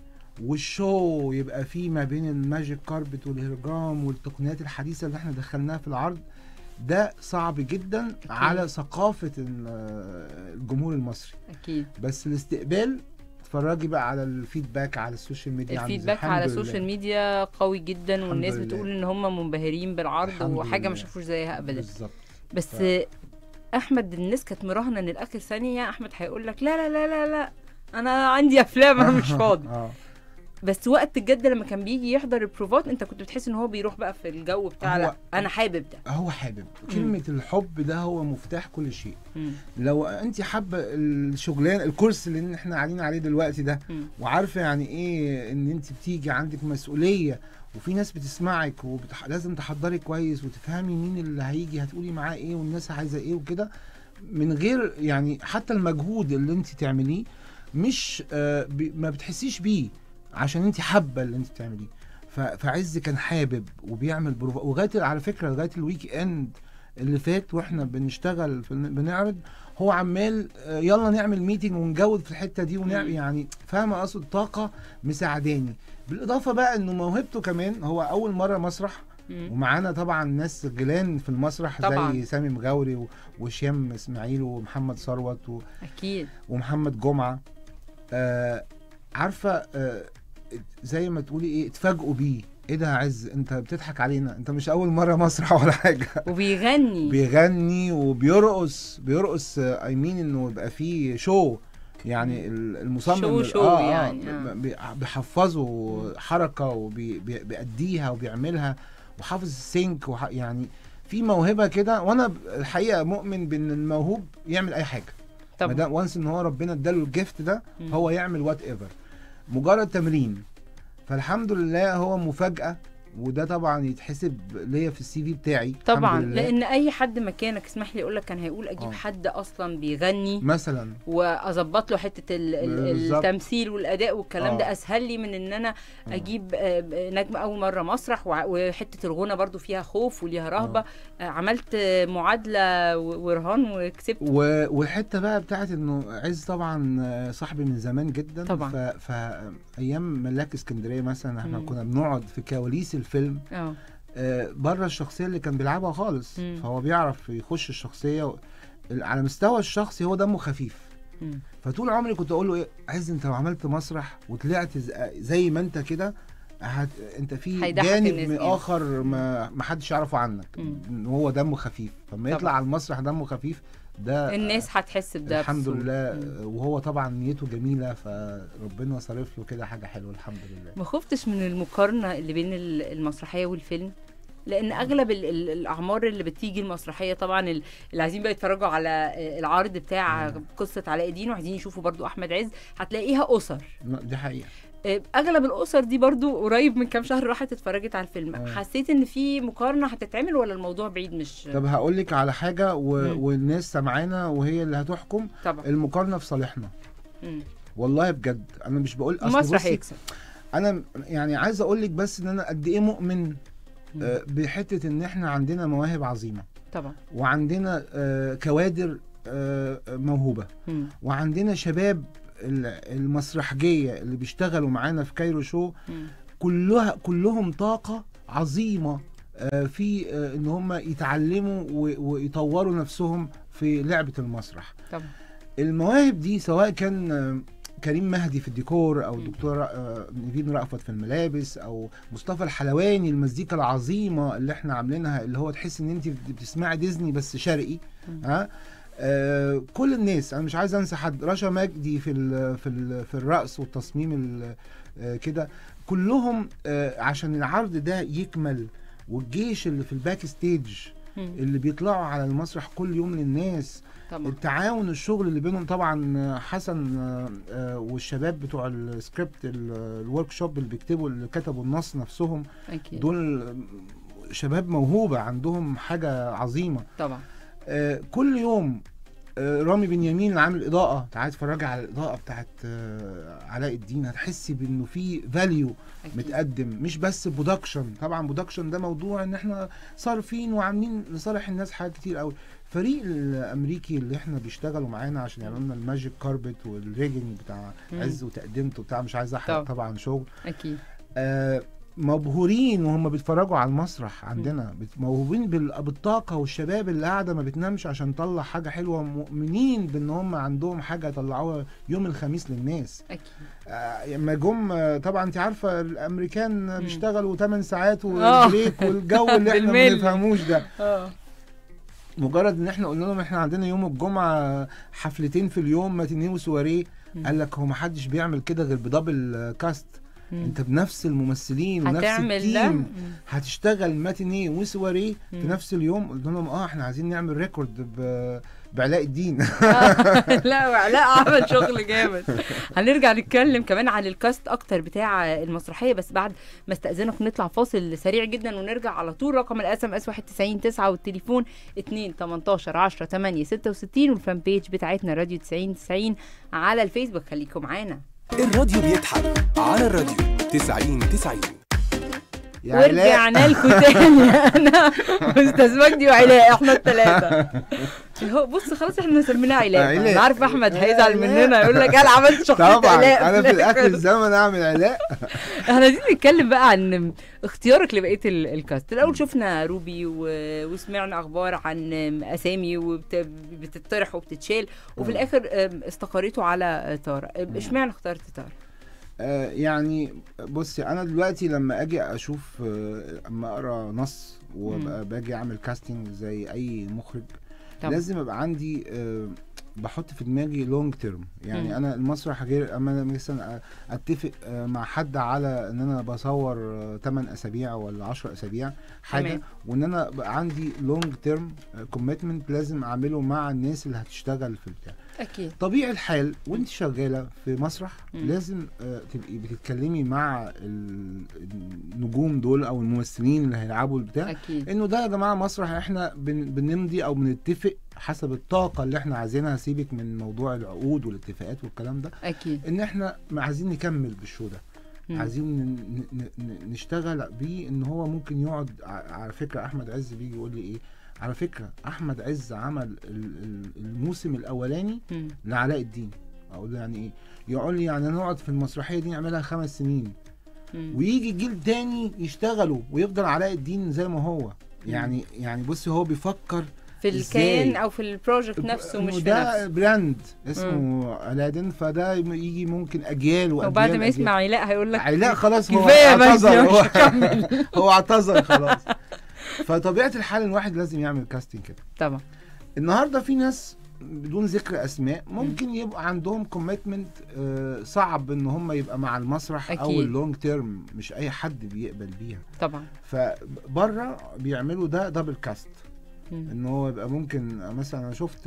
والشو يبقى فيه ما بين الماجيك كاربت والهيروجرام والتقنيات الحديثه اللي احنا دخلناها في العرض ده صعب جدا على ثقافه ال- الجمهور المصري اكيد بس الاستقبال اتفرجي بقى على الفيدباك على السوشيال ميديا عامل إزاي. الفيدباك الحمد على لله. السوشيال ميديا قوي جدا والناس لله. بتقول ان هم منبهرين بالعرض الحمد وحاجه ما لله. شافوش زيها ابدا بالظبط بس ف- احمد الناس كانت مراهنه ان الاخر ثانيه احمد هيقول لك لا لا لا لا لا انا عندي افلام انا مش فاضي اه بس وقت الجد لما كان بيجي يحضر البروفات انت كنت بتحس ان هو بيروح بقى في الجو بتاع هو- لا انا حابب ده هو حابب كلمه الحب ده هو مفتاح كل شيء مم. لو انت حابه الشغلان الكورس اللي احنا قاعدين عليه دلوقتي ده مم. وعارفه يعني ايه ان انت بتيجي عندك مسؤوليه وفي ناس بتسمعك ولازم تحضري كويس وتفهمي مين اللي هيجي هتقولي معاه ايه والناس عايزه ايه وكده من غير يعني حتى المجهود اللي انت تعمليه مش آه بي- ما بتحسيش بيه عشان انت حابه اللي انت بتعمليه ف- فعز كان حابب وبيعمل بروفا وغايه على فكره لغايه الويك اند اللي فات واحنا بنشتغل في الن- بنعرض هو عمال آه، يلا نعمل ميتنج ونجود في الحته دي ونعمل مم. يعني فاهمه اقصد طاقه مساعداني بالاضافه بقى انه موهبته كمان هو اول مره مسرح مم. ومعانا طبعا ناس جيران في المسرح طبعاً. زي سامي مغاوري و- وشيام اسماعيل ومحمد ثروت و- اكيد ومحمد جمعه آه عارفه آه زي ما تقولي ايه اتفاجئوا بيه ايه ده يا عز انت بتضحك علينا انت مش اول مره مسرح ولا حاجه وبيغني بيغني وبيرقص بيرقص اي مين انه يبقى فيه شو يعني ال- المصمم شو- ال- شو يعني، آه. ب- بي- بيحفظه حركه وبيأديها وبيعملها وحافظ السينك وح يعني في موهبه كده وانا ب- الحقيقه مؤمن بان الموهوب يعمل اي حاجه ما طبعا دام وانس ان هو ربنا اداله الجفت ده مم. هو يعمل وات ايفر مجرد تمرين فالحمد لله هو مفاجاه وده طبعا يتحسب ليا في السي في بتاعي الحمد طبعا لله. لان اي حد مكانك اسمح لي اقول لك كان هيقول اجيب آه. حد اصلا بيغني مثلا واظبط له حته ال- ال- بالظبط. التمثيل والاداء والكلام آه. ده اسهل لي من ان انا آه. اجيب آه، نجم اول مره مسرح وع- وحته الغنى برضو فيها خوف وليها رهبه آه، عملت آه، معادله و- ورهان وكسبت و... والحته بقى بتاعت انه عز طبعا آه، صاحبي من زمان جدا طبعا. ف... فايام ملاك اسكندريه مثلا احنا مم. كنا بنقعد في كواليس الفيلم اه آه، بره الشخصيه اللي كان بيلعبها خالص مم. فهو بيعرف يخش الشخصيه و... على مستوى الشخصي هو دمه خفيف مم. فطول عمري كنت اقول له ايه عز انت لو عملت مسرح وطلعت ز- زي ما انت كده هت... انت في هيضحك جانب الناس من جامد. اخر ما ما حدش يعرفه عنك مم. ان هو دمه خفيف فلما يطلع طبعا. على المسرح دمه خفيف ده الناس هتحس بده الحمد بسهولة. لله مم. وهو طبعا نيته جميله فربنا صارف له كده حاجه حلوه الحمد لله ما خفتش من المقارنه اللي بين ال- المسرحيه والفيلم لان اغلب ال- ال- الاعمار اللي بتيجي المسرحيه طبعا ال- اللي عايزين بقى يتفرجوا على العرض بتاع مم. قصه علاء الدين وعايزين يشوفوا برضو احمد عز هتلاقيها اسر دي حقيقه آه، اغلب الاسر دي برضو قريب من كام شهر راحت اتفرجت على الفيلم آه. حسيت ان في مقارنه هتتعمل ولا الموضوع بعيد مش طب هقول لك على حاجه و... مم. والناس سامعانا وهي اللي هتحكم طبعا المقارنه في صالحنا مم. والله بجد انا مش بقول اصل المسرح بصي يكسب انا يعني عايز اقول لك بس ان انا قد ايه مؤمن آه، بحته ان احنا عندنا مواهب عظيمه طبعا وعندنا آه، كوادر آه، موهوبه مم. وعندنا شباب ال- المسرحجيه اللي بيشتغلوا معانا في كايرو شو مم. كلها كلهم طاقه عظيمه آه، في آه، ان هم يتعلموا و- ويطوروا نفسهم في لعبه المسرح طبعا المواهب دي سواء كان آه، كريم مهدي في الديكور او مم. دكتور آه، نيفين رأفت في الملابس او مصطفى الحلواني المزيكا العظيمه اللي احنا عاملينها اللي هو تحس ان انت بتسمعي ديزني بس شرقي مم. ها آه كل الناس انا مش عايز انسى حد رشا مجدي في ال في ال في الرقص والتصميم ال- آه كده كلهم آه عشان العرض ده يكمل والجيش اللي في الباك ستيج مم. اللي بيطلعوا على المسرح كل يوم للناس طبعا التعاون الشغل اللي بينهم طبعا حسن آه، آه، والشباب بتوع السكريبت الورك شوب اللي بيكتبوا اللي كتبوا النص نفسهم اكيد دول شباب موهوبة عندهم حاجة عظيمة طبعا آه، كل يوم آه، رامي بنيامين اللي عامل إضاءة تعالي اتفرجي على الإضاءة بتاعت آه، علاء الدين هتحسي بإنه في فاليو اكيد متقدم مش بس برودكشن طبعا برودكشن ده موضوع ان احنا صارفين وعاملين لصالح الناس حاجات كتير قوي فريق الامريكي اللي احنا بيشتغلوا معانا عشان يعملوا لنا الماجيك كاربت والريجنج بتاع مم. عز وتقدمته بتاع مش عايز احرق طبعا. طبعا شغل اكيد آه مبهورين وهم بيتفرجوا على المسرح عندنا بت- موهوبين بال- بالطاقه والشباب اللي قاعده ما بتنامش عشان تطلع حاجه حلوه مؤمنين بان هم عندهم حاجه يطلعوها يوم الخميس للناس اكيد آه، لما جم آه، طبعا انت عارفه الامريكان مم. بيشتغلوا 8 ساعات آه. والبريك والجو اللي احنا ما بالملي. بنفهموش ده اه مجرد ان احنا قلنا لهم احنا عندنا يوم الجمعه حفلتين في اليوم ماتينيه وسواريه مم. قال لك هو ما حدش بيعمل كده غير بدبل آه، كاست انت بنفس الممثلين ونفس هتعمل ده التيم مم. هتشتغل ماتينيه وسواريه في مم. نفس اليوم قلنا لهم اه احنا عايزين نعمل ريكورد ب- بعلاء الدين لا وعلاء عمل شغل جامد هنرجع نتكلم كمان عن الكاست اكتر بتاع المسرحيه بس بعد ما استاذنك نطلع فاصل سريع جدا ونرجع على طول رقم الاس ام اس 91 9 والتليفون 2 18 10 8 66 والفان بيج بتاعتنا راديو 90 90 على الفيسبوك خليكم معانا الراديو بيضحك على الراديو 90 90 يا علاء ورجعنا لكم تاني انا واستاذ مجدي وعلاء احنا الثلاثه هو بص خلاص احنا سميناه علاء علاء. انا عارف احمد هيزعل علاء. مننا يقول لك انا عملت شخصيه طبعا علاء انا في الاخر الآخر. الزمن اعمل علاء احنا عايزين نتكلم بقى عن اختيارك لبقيه ال- الكاست الاول شفنا روبي و... وسمعنا اخبار عن اسامي وبتطرح وبتتشال وفي مم. الاخر ام، استقريتوا على تارا ام، اشمعنى اخترت تارا آه، يعني بصي انا دلوقتي لما اجي اشوف آه، اما اقرا نص وابقى باجي اعمل كاستنج زي اي مخرج طبعا. لازم يبقى عندي آه، بحط في دماغي لونج تيرم يعني مم. انا المسرح غير اما انا مثلا اتفق آه، مع حد على ان انا بصور 8 اسابيع ولا 10 اسابيع حاجه تمام. وان انا بقى عندي لونج تيرم كوميتمنت لازم اعمله مع الناس اللي هتشتغل في البتاع اكيد طبيعي الحال وانت شغاله في مسرح مم. لازم آه، تبقي بتتكلمي مع ال- النجوم دول او الممثلين اللي هيلعبوا البتاع اكيد انه ده يا جماعه مسرح احنا بن- بنمضي او بنتفق حسب الطاقه اللي احنا عايزينها سيبك من موضوع العقود والاتفاقات والكلام ده اكيد ان احنا عايزين نكمل بالشو ده مم. عايزين ن- ن- ن- نشتغل بيه ان هو ممكن يقعد ع- على فكره احمد عز بيجي يقول لي ايه على فكره احمد عز عمل ال- ال- الموسم الاولاني مم. لعلاء الدين اقول له يعني ايه يقول لي يعني نقعد في المسرحيه دي نعملها خمس سنين مم. ويجي جيل تاني يشتغلوا ويفضل علاء الدين زي ما هو يعني يعني بص هو بيفكر في إزاي؟ الكيان او في البروجكت نفسه مش في ده نفسه براند اسمه الادن فده يجي ممكن اجيال واجيال وبعد ما أجيال. يسمع علاء هيقول لك علاء خلاص هو كفايه مجدي اعتذر مش هو, هكمل هو اعتذر خلاص فطبيعه الحال الواحد لازم يعمل كاستنج كده طبعا النهارده في ناس بدون ذكر اسماء ممكن يبقى عندهم كوميتمنت صعب ان هم يبقى مع المسرح او أكيد. اللونج تيرم مش اي حد بيقبل بيها طبعا فبره بيعملوا ده دبل كاست مم. ان هو يبقى ممكن مثلا انا شفت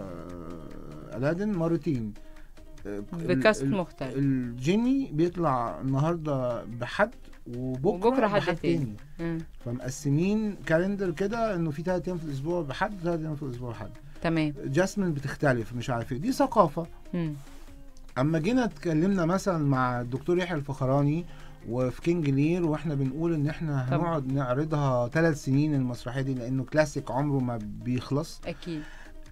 آه، الادن مرتين آه، بكاست ال- ال- مختلف. الجيني بيطلع النهارده بحد وبكره, وبكرة حد بحد تاني. تاني مم. فمقسمين كالندر كده انه في ثلاث ايام في الاسبوع بحد وثلاث ايام في الاسبوع بحد تمام جاسمين بتختلف مش عارف ايه دي ثقافه مم. اما جينا اتكلمنا مثلا مع الدكتور يحيى الفخراني وفي كينج لير واحنا بنقول ان احنا طبعا. هنقعد نعرضها ثلاث سنين المسرحيه دي لانه كلاسيك عمره ما بيخلص اكيد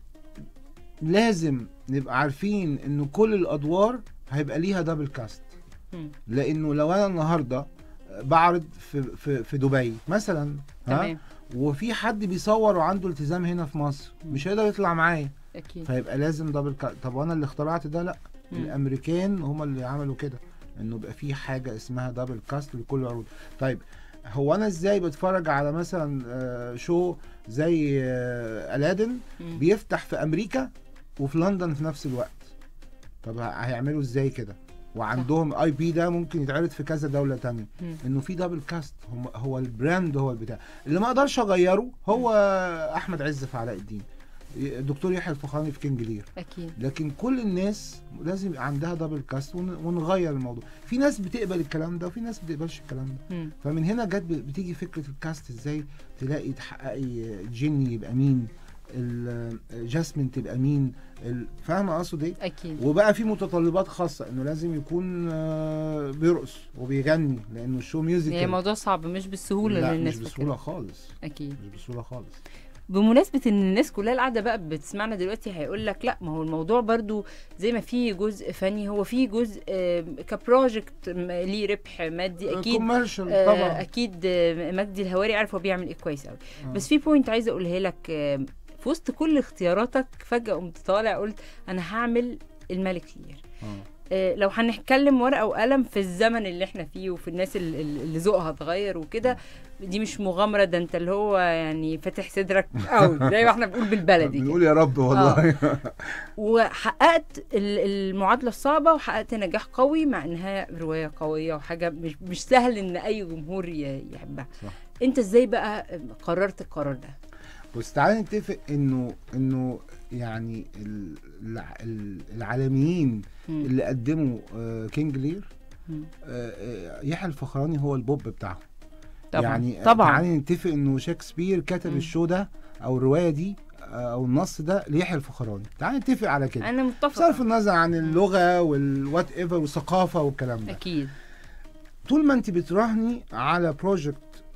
لازم نبقى عارفين ان كل الادوار هيبقى ليها دبل كاست مم. لانه لو انا النهارده بعرض في في في دبي مثلا ها تمام وفي حد بيصور وعنده التزام هنا في مصر مش هيقدر يطلع معايا اكيد فيبقى لازم دبل كاست طب وانا اللي اخترعت ده لا مم. الامريكان هم اللي عملوا كده انه بقى في حاجه اسمها دبل كاست لكل العروض طيب هو انا ازاي بتفرج على مثلا آه، شو زي آه، الادن مم. بيفتح في امريكا وفي لندن في نفس الوقت طب ه- هيعملوا ازاي كده وعندهم اي بي ده ممكن يتعرض في كذا دوله تانية مم. انه في دبل كاست هم هو البراند هو البتاع اللي ما اقدرش اغيره هو احمد عز في علاء الدين الدكتور يحيى الفخراني في كينج لير اكيد لكن كل الناس لازم يبقى عندها دبل كاست ون- ونغير الموضوع في ناس بتقبل الكلام ده وفي ناس ما بتقبلش الكلام ده مم. فمن هنا جت ب- بتيجي فكره الكاست ازاي تلاقي تحققي جيني يبقى مين ال- جاسمين تبقى مين ال- فاهمه اقصد ايه اكيد وبقى في متطلبات خاصه انه لازم يكون آه، بيرقص وبيغني لانه الشو يعني ميوزيكال موضوع صعب مش بالسهوله لا اللي الناس مش فاكراها. بسهوله خالص اكيد مش بسهوله خالص بمناسبة ان الناس كلها القاعدة بقى بتسمعنا دلوقتي هيقول لك لا ما هو الموضوع برضو زي ما في جزء فني هو في جزء آه، كبروجكت م- ليه ربح مادي اكيد كوميرشال آه، طبعا اكيد آه، مجدي الهواري عارف هو بيعمل ايه كويس قوي آه. بس في بوينت عايزه اقولها لك آه، في وسط كل اختياراتك فجاه قمت طالع قلت انا هعمل الملك لير آه. آه، لو هنتكلم ورقه وقلم في الزمن اللي احنا فيه وفي الناس ال- ال- اللي ذوقها اتغير وكده دي مش مغامره ده انت اللي هو يعني فاتح صدرك قوي زي ما احنا بنقول بالبلدي كده. بنقول يا رب والله وحققت ال- المعادله الصعبه وحققت نجاح قوي مع انها روايه قويه وحاجه مش مش سهل ان اي جمهور ي- يحبها صح. انت ازاي بقى قررت القرار ده بس تعالى نتفق انه انه يعني ال- الع- ال- العالميين مم. اللي قدموا آه، كينج لير مم. آه، آه، يحيى الفخراني هو البوب بتاعهم طبعا يعني آه، طبعا تعالى نتفق انه شكسبير كتب مم. الشو ده او الروايه دي آه، او النص ده ليحيى الفخراني تعالى نتفق على كده انا بصرف متفقه النظر عن اللغه والوات ايفر والثقافه والكلام ده اكيد طول ما انت بتراهني على بروجكت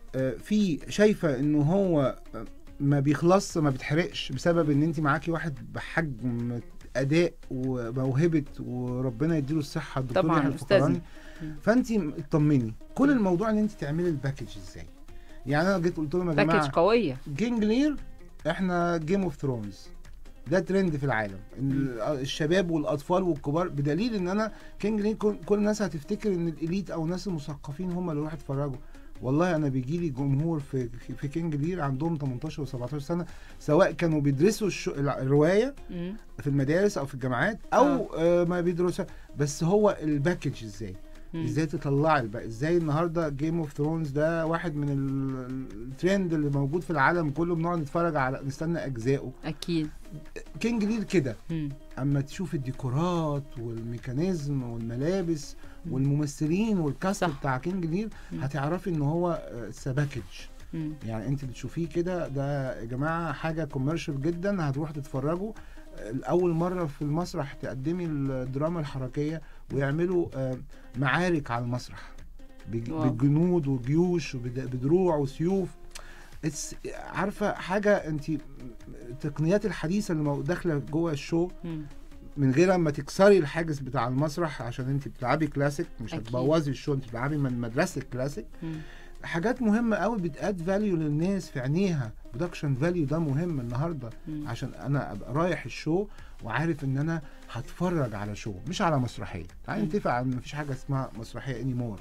في شايفه انه هو آه، ما بيخلص ما بيتحرقش بسبب ان انت معاكي واحد بحجم اداء وموهبه وربنا يديله الصحه الدكتور طبعاً، يحيى أستاذنا. الفخراني مم. فانت اطمني كل الموضوع ان انت تعملي الباكج ازاي يعني انا جيت قلت لهم يا باكج جماعه قويه جينج لير احنا جيم اوف ثرونز ده ترند في العالم إن ال- الشباب والاطفال والكبار بدليل ان انا كينج لير كل, كل الناس هتفتكر ان الاليت او الناس المثقفين هم اللي يروحوا يتفرجوا والله انا بيجي لي جمهور في في- في كينج لير عندهم 18 و17 سنه سواء كانوا بيدرسوا الش- الع- الروايه مم. في المدارس او في الجامعات او آه ما بيدرسوا بس هو الباكج ازاي مم. ازاي تطلعي البقى ازاي النهارده جيم اوف ثرونز ده واحد من ال- الترند اللي موجود في العالم كله بنقعد نتفرج على نستنى اجزائه اكيد كينج لير كده مم. اما تشوف الديكورات والميكانيزم والملابس والممثلين والكاست صح. بتاع كينج لير مم. هتعرفي ان هو باكج مم. يعني انت بتشوفيه كده ده يا جماعه حاجه كوميرشال جدا هتروح تتفرجوا اول مره في المسرح تقدمي الدراما الحركيه ويعملوا آه، معارك على المسرح بج- واو. بجنود وجيوش وبدروع وسيوف It's عارفه حاجه انت التقنيات الحديثه اللي مو- داخله جوه الشو مم. من غير ما تكسري الحاجز بتاع المسرح عشان انت بتلعبي كلاسيك مش أكيد. هتبوظي الشو انت بتلعبي من مدرسه كلاسيك مم. حاجات مهمه قوي بتاد فاليو للناس في عينيها برودكشن فاليو ده مهم النهارده مم. عشان انا ابقى رايح الشو وعارف ان انا هتفرج على شو مش على مسرحيه تعالى مم. نتفق على ان مفيش حاجه اسمها مسرحيه اني مور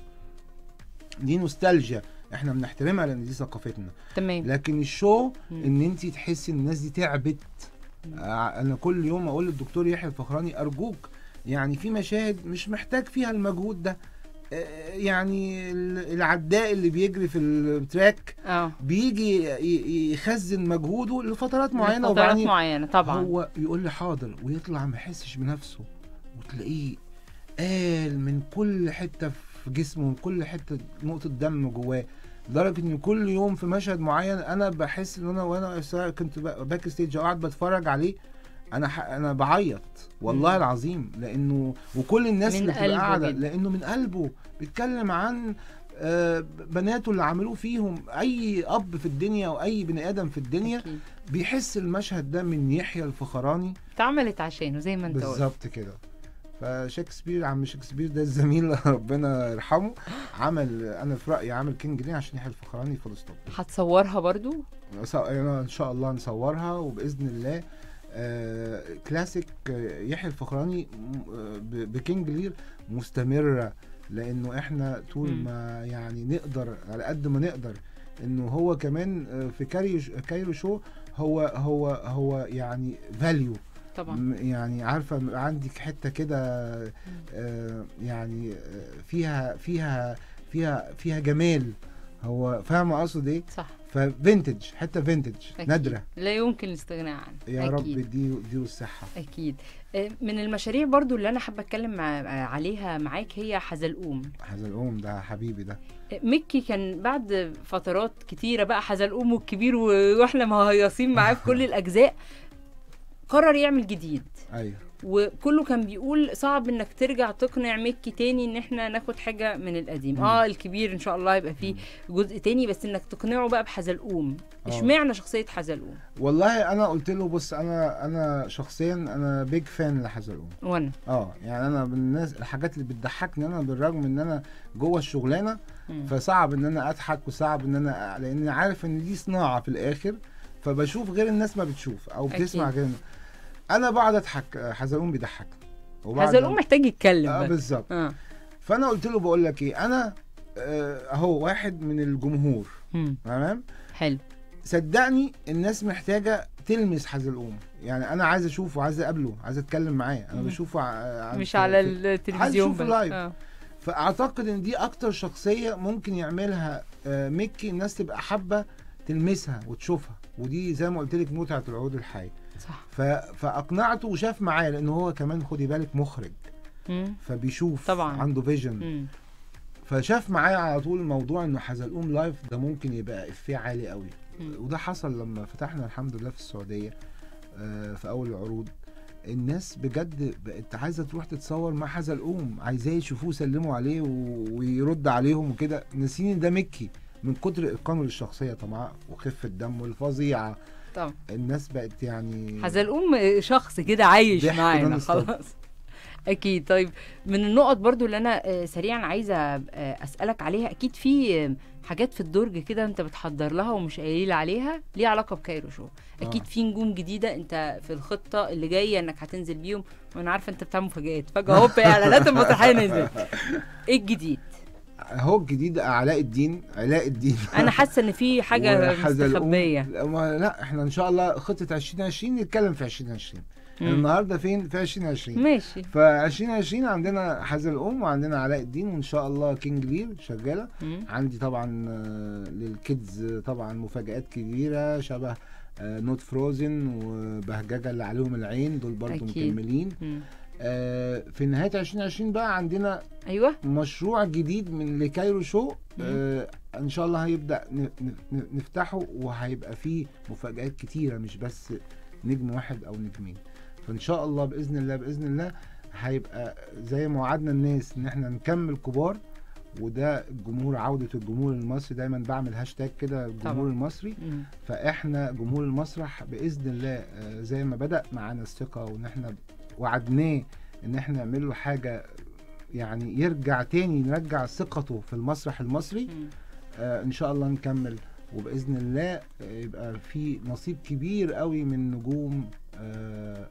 دي نوستالجيا احنا بنحترمها لان دي ثقافتنا تمام لكن الشو مم. ان انت تحسي ان الناس دي تعبت آه، انا كل يوم اقول للدكتور يحيى الفخراني ارجوك يعني في مشاهد مش محتاج فيها المجهود ده آه، يعني ال- العداء اللي بيجري في التراك اه بيجي ي- ي- يخزن مجهوده لفترات معينه فترات وبعدين معينه طبعا هو يقول لي حاضر ويطلع ما يحسش بنفسه وتلاقيه قال من كل حته في جسمه من كل حته نقطه دم جواه لدرجه ان كل يوم في مشهد معين انا بحس ان انا وانا سواء كنت با- باك ستيج أو قاعد بتفرج عليه انا ح... انا بعيط والله مم. العظيم لانه وكل الناس من اللي بتبقى قلبه قاعده جدا. لانه من قلبه بيتكلم عن آه، بناته اللي عملوه فيهم اي اب في الدنيا او اي بني ادم في الدنيا أكيد. بيحس المشهد ده من يحيى الفخراني اتعملت عشانه زي ما انت قلت بالظبط كده فشكسبير عم شكسبير ده الزميل ربنا يرحمه عمل انا في رايي عمل كينج ليه عشان يحيى الفخراني فول ستوب هتصورها برضو ص- أنا ان شاء الله نصورها وباذن الله آه كلاسيك آه، يحيى الفخراني م- آه، ب- بكينج لير مستمره لانه احنا طول مم. ما يعني نقدر على قد ما نقدر انه هو كمان آه، في كايرو كايرو شو هو هو هو يعني فاليو طبعا يعني عارفه عندك حته كده آه، يعني آه، فيها فيها فيها فيها جمال هو فاهمه اقصد ايه صح ففينتج حته فينتج أكيد. نادره لا يمكن الاستغناء عنه يا رب أكيد. اديله اديله الصحه اكيد آه، من المشاريع برضو اللي انا حابه اتكلم مع آه، عليها معاك هي حزلقوم حزلقوم ده حبيبي ده آه، ميكي كان بعد فترات كتيره بقى حزلقوم والكبير و- واحنا مهيصين معاه في كل الاجزاء قرر يعمل جديد ايوه وكله كان بيقول صعب انك ترجع تقنع ميكي تاني ان احنا ناخد حاجه من القديم مم. اه الكبير ان شاء الله يبقى فيه جزء تاني بس انك تقنعه بقى بحزلقوم آه. اشمعنى شخصيه حزلقوم والله انا قلت له بص انا انا شخصيا انا بيج فان لحزلقوم وانا اه يعني انا من الناس الحاجات اللي بتضحكني انا بالرغم ان انا جوه الشغلانه مم. فصعب ان انا اضحك وصعب ان انا لان عارف ان دي صناعه في الاخر فبشوف غير الناس ما بتشوف او أكيد. بتسمع غير انا بقعد اضحك آه، حزلقوم بيضحكني وبعد حزلقوم محتاج يتكلم اه بقى. بالظبط اه فانا قلت له بقول لك ايه انا آه، اهو واحد من الجمهور مم. تمام حلو صدقني الناس محتاجه تلمس حزلقوم يعني انا عايز اشوفه عايز اقابله عايز اتكلم معاه انا مم. بشوفه ع- ع- مش في- على في- التلفزيون أشوفه بس. لايف. آه. فاعتقد ان دي اكتر شخصيه ممكن يعملها آه، ميكي الناس تبقى حابه تلمسها وتشوفها ودي زي ما قلت لك متعه العود الحي صح ف... فاقنعته وشاف معايا لان هو كمان خدي بالك مخرج مم. فبيشوف طبعاً. عنده فيجن مم. فشاف معايا على طول الموضوع انه حزلقوم لايف ده ممكن يبقى افيه عالي قوي مم. وده حصل لما فتحنا الحمد لله في السعوديه آه، في اول العروض الناس بجد بقت عايزه تروح تتصور مع حزلقوم عايزاه يشوفوه يسلموا عليه و... ويرد عليهم وكده ناسيين إن ده مكي من كتر اتقانه للشخصيه طبعا وخفه دمه الفظيعه طبعا الناس بقت يعني حزلقوم شخص كده عايش ضحك معانا نون ستوب. خلاص اكيد طيب من النقط برضو اللي انا آه، سريعا عايزه آه، اسالك عليها اكيد في آه، حاجات في الدرج كده انت بتحضر لها ومش قايل عليها ليها علاقه بكايرو شو اكيد آه. في نجوم جديده انت في الخطه اللي جايه انك هتنزل بيهم وانا عارفه انت بتعمل مفاجآت فجاه هوب اعلانات المسرحيه نزلت ايه الجديد هو الجديد علاء الدين علاء الدين انا حاسه ان في حاجه وحزلقوم. مستخبيه لا, ما- لا احنا ان شاء الله خطه 2020 نتكلم في 2020 مم. النهارده فين في 2020 ماشي ف 2020 عندنا حزلقوم وعندنا علاء الدين وان شاء الله كينج لير شغاله مم. عندي طبعا آه، للكيدز آه، طبعا مفاجآت كبيره شبه نوت فروزن وبهججه اللي عليهم العين دول برضو أكيد. مكملين مم. آه، في نهايه 2020 بقى عندنا ايوه مشروع جديد من لكايرو شو آه ان شاء الله هيبدا ن- ن- نفتحه وهيبقى فيه مفاجآت كتيره مش بس نجم واحد او نجمين فان شاء الله باذن الله باذن الله هيبقى زي ما وعدنا الناس ان احنا نكمل كبار وده الجمهور عوده الجمهور المصري دايما بعمل هاشتاج كده الجمهور طبعا. المصري مم. فاحنا جمهور المسرح باذن الله آه، زي ما بدا معانا الثقه وان احنا وعدناه ان احنا نعمل له حاجه يعني يرجع تاني نرجع ثقته في المسرح المصري مم. آه ان شاء الله نكمل وباذن الله آه، يبقى في نصيب كبير قوي من نجوم آه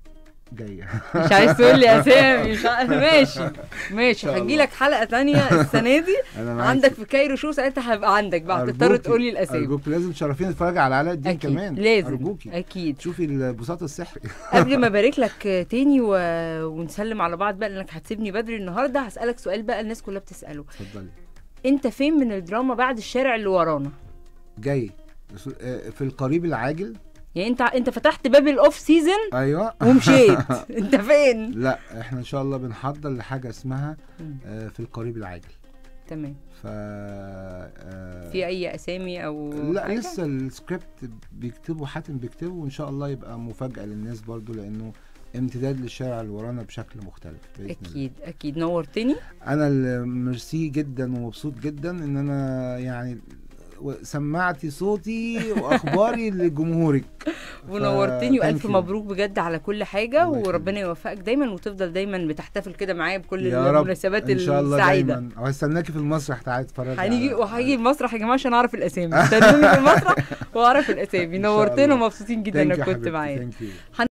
جايه مش عايز تقول لي اسامي مش عارف ماشي ماشي شاء الله. هجي لك حلقه تانية السنه دي انا معاك. عندك في كايرو شو ساعتها هبقى عندك بقى هتضطر أرجوكي- تقول لي الاسامي ارجوك لازم تشرفيني تتفرج على علاء الدين اكيد كمان لازم ارجوكي اكيد تشوفي البساط السحري قبل ما ابارك لك تاني و... ونسلم على بعض بقى لانك هتسيبني بدري النهارده هسالك سؤال بقى الناس كلها بتساله اتفضلي انت فين من الدراما بعد الشارع اللي ورانا جاي آه، في القريب العاجل يعني انت انت فتحت باب الاوف سيزون ايوه ومشيت انت فين لا احنا ان شاء الله بنحضر لحاجه اسمها مم. آه، في القريب العاجل تمام ف آه، في اي اسامي او لا حاجة؟ لسه السكريبت بيكتبه حاتم بيكتبه وان شاء الله يبقى مفاجاه للناس برضو لانه امتداد للشارع اللي ورانا بشكل مختلف بإذن الله. اكيد اكيد نورتني انا اللي ميرسي جدا ومبسوط جدا ان انا يعني و- سمعتي صوتي واخباري لجمهورك ونورتني thank والف you. مبروك بجد على كل حاجه الله وربنا يوفقك دايما وتفضل دايما بتحتفل كده معايا بكل يا رب المناسبات ان شاء الله السعيده دايما وهستناكي في المسرح تعالي اتفرجي هنيجي على- وهيجي المسرح يا جماعه عشان اعرف الاسامي استنوني في المسرح واعرف الاسامي إن شاء نورتنا الله. ومبسوطين جدا Thank you انك يا كنت حبيبتي. معايا Thank you.